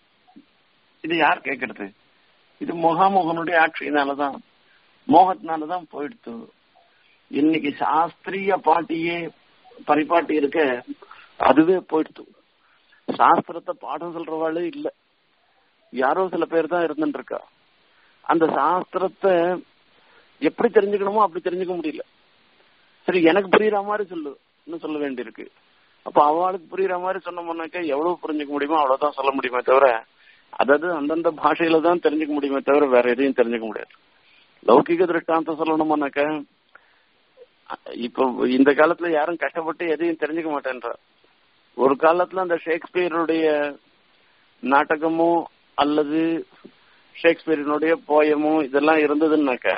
இது யார் கேட்கறது இது மொகாமோகனுடைய ஆட்சியினாலதான் மோகத்தினாலதான் போயிடுத்து இன்னைக்கு சாஸ்திரிய பாட்டியே பரிபாட்டி இருக்க அதுவே போயிடுத்து சாஸ்திரத்தை பாடம் சொல்றவாளே இல்ல யாரோ சில பேர் தான் இருந்துட்டு இருக்கா அந்த சாஸ்திரத்தை எப்படி தெரிஞ்சுக்கணுமோ அப்படி தெரிஞ்சுக்க முடியல சரி எனக்கு புரியுற மாதிரி சொல்லு இன்னும் சொல்ல வேண்டியிருக்கு அப்ப அவளுக்கு புரியுற மாதிரி சொன்னோம்னாக்க எவ்வளவு புரிஞ்சுக்க முடியுமோ அவ்வளவுதான் சொல்ல முடியுமே தவிர அதாவது அந்தந்த பாஷையில தான் தெரிஞ்சுக்க முடியுமே தவிர வேற எதையும் தெரிஞ்சுக்க முடியாது லௌகிக திருஷ்டாந்தம் சொல்லணுமானாக்க இப்போ இந்த காலத்துல யாரும் கஷ்டப்பட்டு எதையும் தெரிஞ்சுக்க மாட்டேன்றா ஒரு காலத்துல அந்த ஷேக்ஸ்பியருடைய நாடகமோ அல்லது ஷேக்ஸ்பியரினுடைய போயமோ இதெல்லாம் இருந்ததுன்னாக்க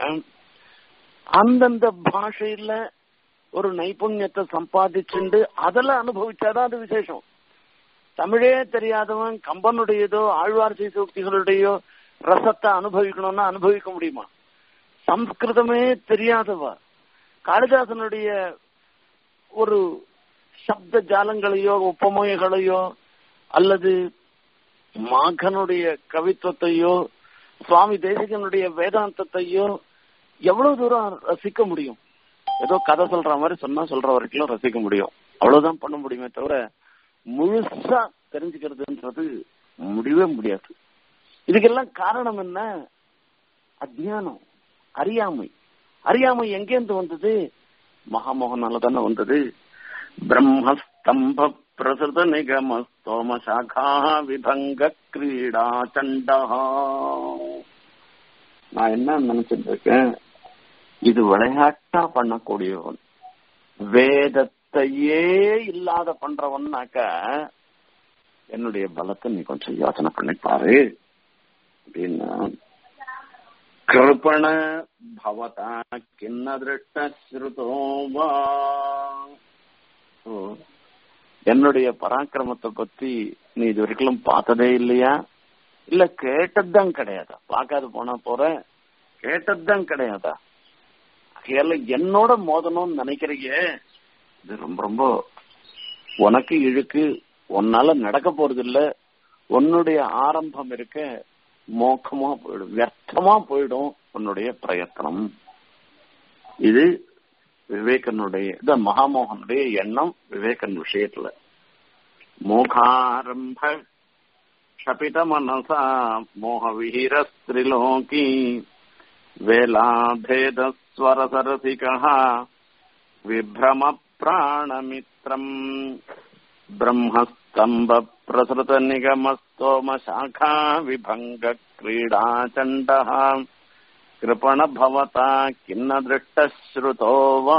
அந்தந்த பாஷையில ஒரு நைபுண்யத்தை சம்பாதிச்சுண்டு அதில் அனுபவிச்சாதான் அது விசேஷம் தமிழே தெரியாதவன் கம்பனுடையதோ ஆழ்வார் சூக்திகளுடையோ ரசத்தை அனுபவிக்கணும்னா அனுபவிக்க முடியுமா சம்ஸ்கிருதமே தெரியாதவ காளிதாசனுடைய ஒரு சப்த ஜாலங்களையோ ஒப்பமைகளையோ அல்லது மாகனுடைய கவித்துவத்தையோ சுவாமி தேசிகனுடைய வேதாந்தத்தையோ எவ்வளவு தூரம் ரசிக்க முடியும் ஏதோ கதை சொல்ற மாதிரி சொன்னா சொல்ற வரைக்கும் ரசிக்க முடியும் அவ்வளவுதான் பண்ண முடியுமே தவிர முழுசா தெரிஞ்சுக்கிறதுன்றது முடியவே முடியாது இதுக்கெல்லாம் காரணம் என்ன அஜ்ஞானம் அறியாமை அறியாமை எங்கேருந்து வந்தது மகாமோகனால தானே வந்தது பிரம்மஸ்தம்ப பிரசுத நிகம ஸ்தோம சாகா விபங்க கிரீடா சண்டா நான் என்ன நினைச்சிட்டு இருக்கேன் இது விளையாட்டா பண்ணக்கூடியவன் வேதத்தையே இல்லாத பண்றவன்னாக்க என்னுடைய பலத்தை நீ கொஞ்சம் யோசனை பண்ணி பாரு அப்படின்னா கிருபண பவதா கிண்ண திருஷ்ட ஸ்ருதோவா என்னுடைய பராக்கிரமத்தை பத்தி நீ இது வரைக்கும் பார்த்ததே இல்லையா இல்ல கேட்டதுதான் கிடையாதா பார்க்காது போனா போற கேட்டதுதான் கிடையாதா ஆகையால என்னோட மோதணும்னு நினைக்கிறீங்க இது ரொம்ப ரொம்ப உனக்கு இழுக்கு உன்னால நடக்க போறது இல்ல உன்னுடைய ஆரம்பம் இருக்க மோக்கமா போயிடும் வியர்த்தமா போயிடும் உன்னுடைய பிரயத்தனம் இது விவேகனுடைய இந்த மகாமோகனுடைய எண்ணம் விவேகன் விஷயத்துல மோகாரம்ப க்ஷபித மனசா மோக விஹீர ஸ்திரிலோகி வேலாபேதஸ்வரசரசிகா விப்ரம பிராணமித்ரம் பிரம்மஸ்தம்ப பிரசுத நிகமஸ்தோம சாகா விபங்க கிரீடா சண்ட கிருபண பவதா கிண்ண திருஷ்ட ஸ்ருதோவா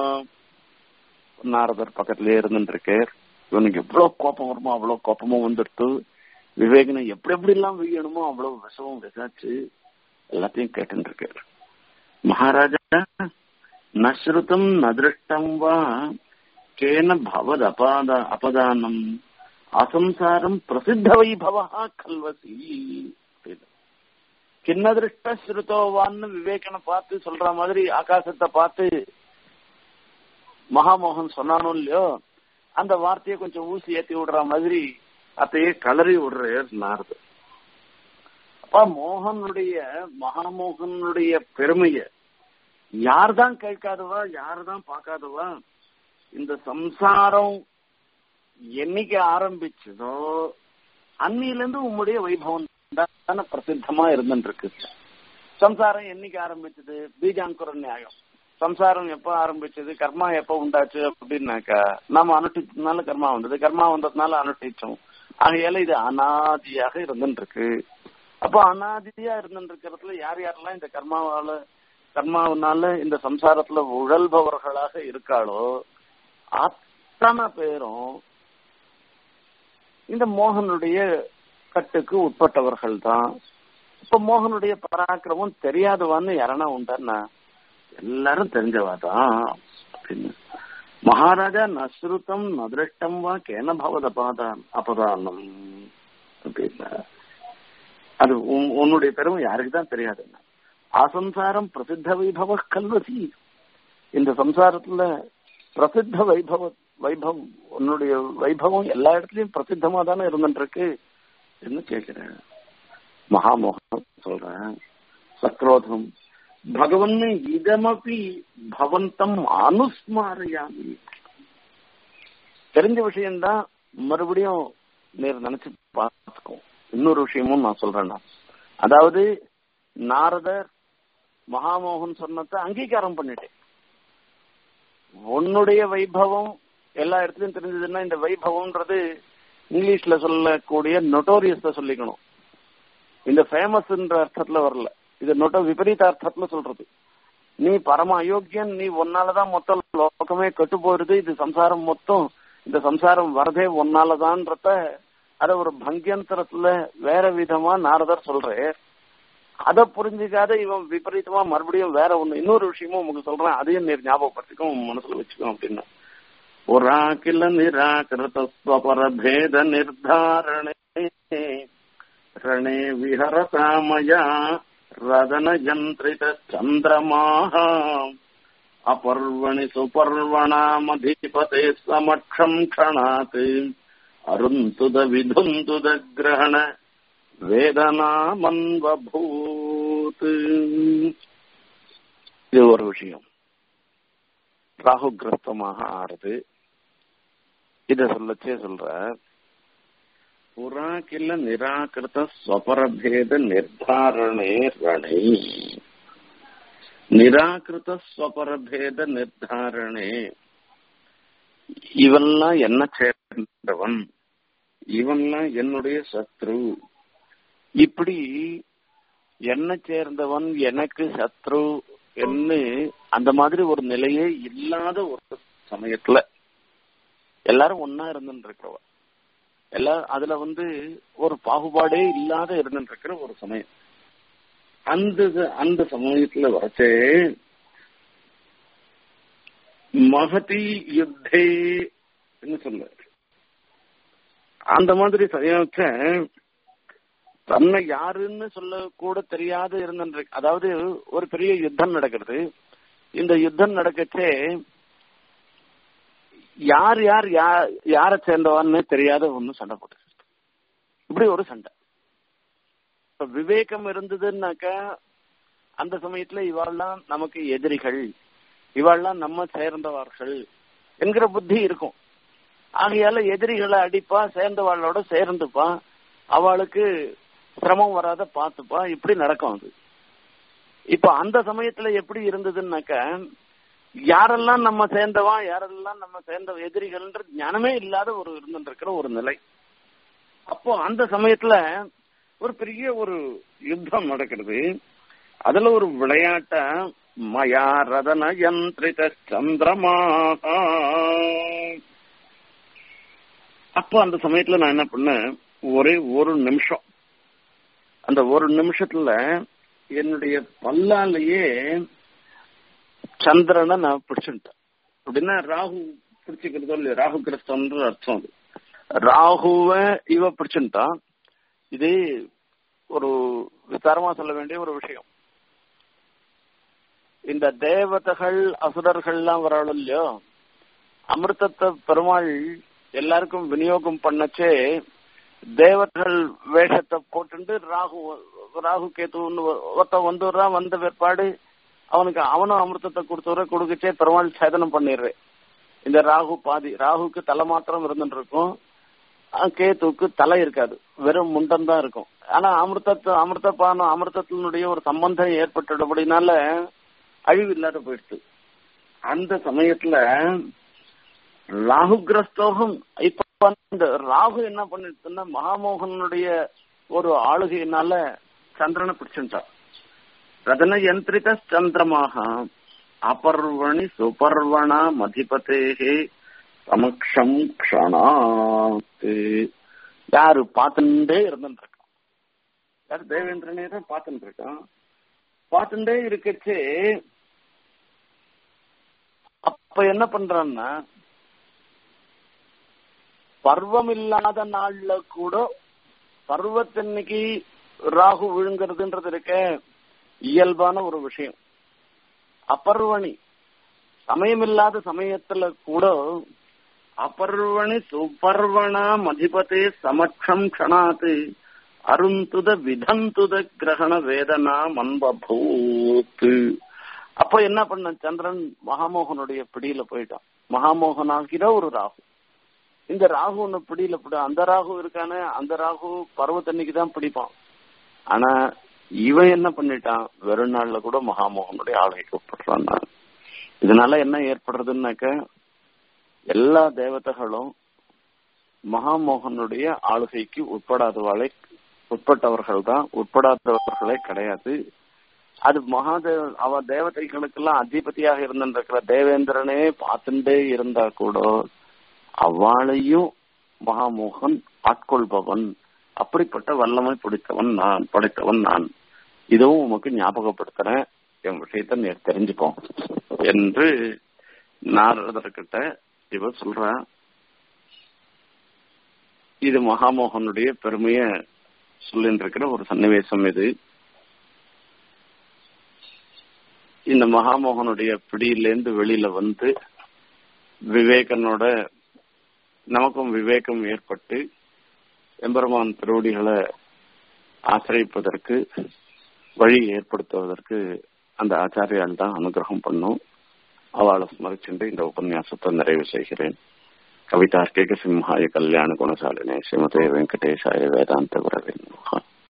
நாரதர் பக்கத்திலே இருந்துட்டு இருக்கார் இவனுக்கு எவ்வளவு கோபம் வருமோ அவ்வளவு கோபமும் வந்துடுத்து விவேகனை எப்படி எப்படி எல்லாம் வீயணுமோ அவ்வளவு விஷமும் விசாரிச்சு எல்லாத்தையும் கேட்டு இருக்காரு மகாராஜா நஸ்ருதம் நதிருஷ்டம் வா கேன பவத் அபாத அபதானம் அசம்சாரம் பிரசித்த வைபவா கல்வசி கிண்ணதிருஷ்ட ஸ்ருதோவான்னு விவேகனை பார்த்து சொல்ற மாதிரி ஆகாசத்தை பார்த்து மகாமோகன் சொன்னானோ இல்லையோ அந்த வார்த்தையை கொஞ்சம் ஊசி ஏத்தி விடுற மாதிரி அதையே கலறி விடுறார் நாரது அப்ப மோகனுடைய மகாமோகனுடைய பெருமைய யார்தான் கேட்காதவா யார்தான் பார்க்காதவா இந்த சம்சாரம் என்னைக்கு ஆரம்பிச்சதோ அன்னிலிருந்து உம்முடைய வைபவம் தானே பிரசித்தமா இருந்துட்டு இருக்கு சம்சாரம் என்னைக்கு ஆரம்பிச்சது பீஜாங்குர நியாயம் சம்சாரம் எப்ப ஆரம்பிச்சது கர்மா எப்ப உண்டாச்சு அப்படின்னாக்கா நாம அனுஷ்டிச்சதுனால கர்மா வந்தது கர்மா வந்ததுனால அனுஷ்டிச்சோம் ஆகையால இது அனாதியாக இருந்துட்டு இருக்கு அப்போ அனாதியா இருந்துட்டு இருக்கிறதுல யார் யாரெல்லாம் இந்த கர்மாவால கர்மாவனால இந்த சம்சாரத்துல உழல்பவர்களாக இருக்காளோ அத்தனை பேரும் இந்த மோகனுடைய கட்டுக்கு உட்பட்டவர்கள் தான் இப்ப மோகனுடைய பராக்கிரமம் தெரியாதவான்னு யாரனா உண்டான்னா எல்லாரும் தெரிஞ்சவா தான் அப்படின்னு மகாராஜா நஸ்ருத்தம் நதிருஷ்டம் வா கேன பவத பாதான் அபதானம் அப்படின்னா அது உன்னுடைய பெருமை யாருக்கு தான் தெரியாதுன்னா ஆசம்சாரம் பிரசித்த வைபவ கல்வசி இந்த சம்சாரத்துல பிரசித்த வைபவ வைபவம் உன்னுடைய வைபவம் எல்லா இடத்துலயும் பிரசித்தமா தானே இருந்துட்டு இருக்கு என்ன கேக்குறேன் மகாமோகன் சொல்றேன் சக்ரோதம் பகவன் இதமபி பவந்தம் அனுஸ்மாரையாமி தெரிஞ்ச விஷயம்தான் மறுபடியும் நேர் நினைச்சு பார்த்துக்கோ இன்னொரு விஷயமும் நான் சொல்றேன் அதாவது நாரதர் மகாமோகன் சொன்னதை அங்கீகாரம் பண்ணிட்டேன் உன்னுடைய வைபவம் எல்லா இடத்துலயும் தெரிஞ்சதுன்னா இந்த வைபவம்ன்றது இங்கிலீஷ்ல சொல்லக்கூடிய நொட்டோரியஸ் சொல்லிக்கணும் இந்த ஃபேமஸ்ன்ற அர்த்தத்துல வரல இது நொட்டோ விபரீத அர்த்தத்துல சொல்றது நீ பரம அயோக்கியன் நீ ஒன்னாலதான் மொத்த லோகமே கெட்டு போயிருது இது சம்சாரம் மொத்தம் இந்த சம்சாரம் வரதே ஒன்னாலதான்றத அத ஒரு பங்கியந்தரத்துல வேற விதமா நாரதர் சொல்றேன் அதை புரிஞ்சுக்காத இவன் விபரீதமா மறுபடியும் வேற ஒண்ணு இன்னொரு விஷயமும் உங்களுக்கு சொல்றேன் அதையும் நீர் ஞாபகப்படுத்திக்கும் உன் மனசுல வச்சுக்கோ அப்படின்னு புறாக்கில நிராகிருத ஸ்வபரபேத நிர்தாரணே ரணே விஹரசாமயா ரதன யந்திரித சந்திரமாக அபர்வணி சுபர்வணாமதிபதே சமக்ஷம் க்ஷணாத் அருந்துத விதுந்துத கிரகண வேதனாமன்வபூத் இது ஒரு விஷயம் ராகுகிரஸ்தமாக ஆறுது இத சொல்லச்சே சொல்ற புறா கில்ல நிராகிருத ஸ்வபரபேத நிர்தாரணே ரணே நிராகிருத ஸ்வபரபேத நிர்தாரணே இவெல்லாம் என்ன சேர்ந்தவன் இவன்லாம் என்னுடைய சத்ரு இப்படி என்ன சேர்ந்தவன் எனக்கு சத்ரு என்ன அந்த மாதிரி ஒரு நிலையே இல்லாத ஒரு சமயத்துல எல்லாரும் ஒன்னா இருந்துட்டு இருக்கிறவ எல்லா அதுல வந்து ஒரு பாகுபாடே இல்லாத இருந்துட்டு இருக்கிற ஒரு சமயம் அந்த அந்த சமயத்துல வரச்சே மகதி யுத்தே சொல்ல அந்த மாதிரி சமயத்தை தன்னை யாருன்னு சொல்ல கூட தெரியாத இருந்த அதாவது ஒரு பெரிய யுத்தம் நடக்கிறது இந்த யுத்தம் நடக்கச்சே யார் யார் யார சேர்ந்தவான்னு தெரியாத ஒண்ணு சண்டை போட்டு இப்படி ஒரு சண்டை இப்ப விவேகம் இருந்ததுன்னாக்கா அந்த சமயத்துல இவாள்லாம் நமக்கு எதிரிகள் இவாள்லாம் நம்ம சேர்ந்தவர்கள் என்கிற புத்தி இருக்கும் ஆகையால எதிரிகளை அடிப்பா சேர்ந்தவாளோட சேர்ந்துப்பா அவளுக்கு சிரமம் வராத பார்த்துப்பா இப்படி நடக்கும் அது இப்ப அந்த சமயத்துல எப்படி இருந்ததுன்னாக்க யாரெல்லாம் நம்ம சேர்ந்தவா யாரெல்லாம் நம்ம சேர்ந்த எதிரிகள்ன்ற ஞானமே இல்லாத ஒரு இருந்துருக்கிற ஒரு நிலை அப்போ அந்த சமயத்துல ஒரு பெரிய ஒரு யுத்தம் நடக்கிறது அதுல ஒரு விளையாட்ட மயா ரதன யந்திரித சந்திரமாக அப்போ அந்த சமயத்துல நான் என்ன பண்ணேன் ஒரே ஒரு நிமிஷம் அந்த ஒரு நிமிஷத்துல என்னுடைய பல்லாலேயே சந்திரனை நான் பிடிச்சுட்டேன் அப்படின்னா ராகு பிடிச்சுக்கிறதோ இல்லையா ராகு கிறிஸ்தவன்ற அர்த்தம் அது ராகுவ இவ பிடிச்சுட்டான் இது ஒரு விஸ்தாரமா சொல்ல வேண்டிய ஒரு விஷயம் இந்த தேவதைகள் அசுரர்கள்லாம் வராளோ இல்லையோ அமிர்தத்தை பெருமாள் எல்லாருக்கும் விநியோகம் பண்ணச்சே தேவர்கள் வேஷத்தை போட்டு ராகு ராகு கேத்துன்னு ஒருத்தன் வந்துடுறான் வந்த பிற்பாடு அவனுக்கு அவனும் அமிர்தத்தை கொடுத்துற கொடுக்கச்சே பெருமாள் சேதனம் பண்ணிடுறேன் இந்த ராகு பாதி ராகுக்கு தலை மாத்திரம் இருந்துட்டு இருக்கும் அஹ் கேத்துவுக்கு தலை இருக்காது வெறும் முண்டம் தான் இருக்கும் ஆனா அமிர்தத்து அமிர்தபானம் அமிர்தத்தினுடைய ஒரு சம்பந்தம் ஏற்பட்டுள்ளபடினால அழிவு இல்லாத போயிடுச்சு அந்த சமயத்துல ராகு கிரஸ்தோகம் இப்ப இந்த ராகு என்ன பண்ணிட்டுன்னா மகாமோகனுடைய ஒரு ஆளுகையினால சந்திரனை பிடிச்சுட்டான் ரதன யந்திரித சந்திரமாக அபர்வணி சுபர்வண மதிபதேகே சமக்ஷம் க்ஷணாத்து யாரு பார்த்துட்டே இருந்துட்டு இருக்கான் யாரு தேவேந்திரனே தான் பார்த்துட்டு இருக்கான் பார்த்துட்டே இருக்கச்சு அப்ப என்ன பண்றான்னா பர்வம் இல்லாத நாள்ல கூட பர்வத்தன்னைக்கு ராகு விழுங்கிறதுன்றது இருக்க இயல்பான ஒரு விஷயம் அப்பர்வணி சமயமில்லாத சமயத்துல கூட அபர்வணி சுபர்வணா மதிபதே சமக்ஷம் க்ஷணாத்து அருந்துத விதந்துத கிரகண வேதனா மன்பூத்து அப்ப என்ன பண்ண சந்திரன் மகாமோகனுடைய பிடியில போயிட்டான் மகாமோகன் ஆகிற ஒரு ராகு இந்த ராகு ஒண்ணு பிடியில பிடி அந்த ராகு இருக்கானே அந்த ராகு பருவத்தன்னைக்கு தான் பிடிப்பான் ஆனா இவன் என்ன பண்ணிட்டான் வெறும் நாள்ல கூட மகாமோகனுடைய ஆளுகைக்கு உட்படுறான் நான் இதனால என்ன ஏற்படுறதுன்னாக்க எல்லா தேவதைகளும் மகாமோகனுடைய ஆளுகைக்கு உட்படாதவளை உட்பட்டவர்கள் தான் உட்படாதவர்களே கிடையாது அது மகாதேவ அவ தேவதைகளுக்கெல்லாம் அதிபதியாக இருந்திருக்கிற தேவேந்திரனே பார்த்துட்டே இருந்தா கூட அவளையும் மகாமோகன் ஆட்கொள்பவன் அப்படிப்பட்ட வல்லமை பிடித்தவன் நான் படைத்தவன் நான் இதுவும் உமக்கு ஞாபகப்படுத்துறேன் என் விஷயத்த நீ தெரிஞ்சுப்போம் என்று நாரதர்கிட்ட இவ சொல்றா இது மகாமோகனுடைய பெருமைய சொல்லிட்டு இருக்கிற ஒரு சன்னிவேசம் இது இந்த மகாமோகனுடைய பிடியிலேருந்து வெளியில வந்து விவேகனோட நமக்கும் விவேகம் ஏற்பட்டு எம்பெருமான் திருவடிகளை ஆசிரியப்பதற்கு வழி ஏற்படுத்துவதற்கு அந்த ஆச்சாரியால் தான் அனுகிரகம் பண்ணும் அவளை ஸ்மரிச்சுட்டு இந்த உபன்யாசத்தை நிறைவு செய்கிறேன் கவிதார்க்கிக சிம்ஹாய கல்யாண குணசாலினே ஸ்ரீமதே வெங்கடேசாய வேதாந்த குரவின்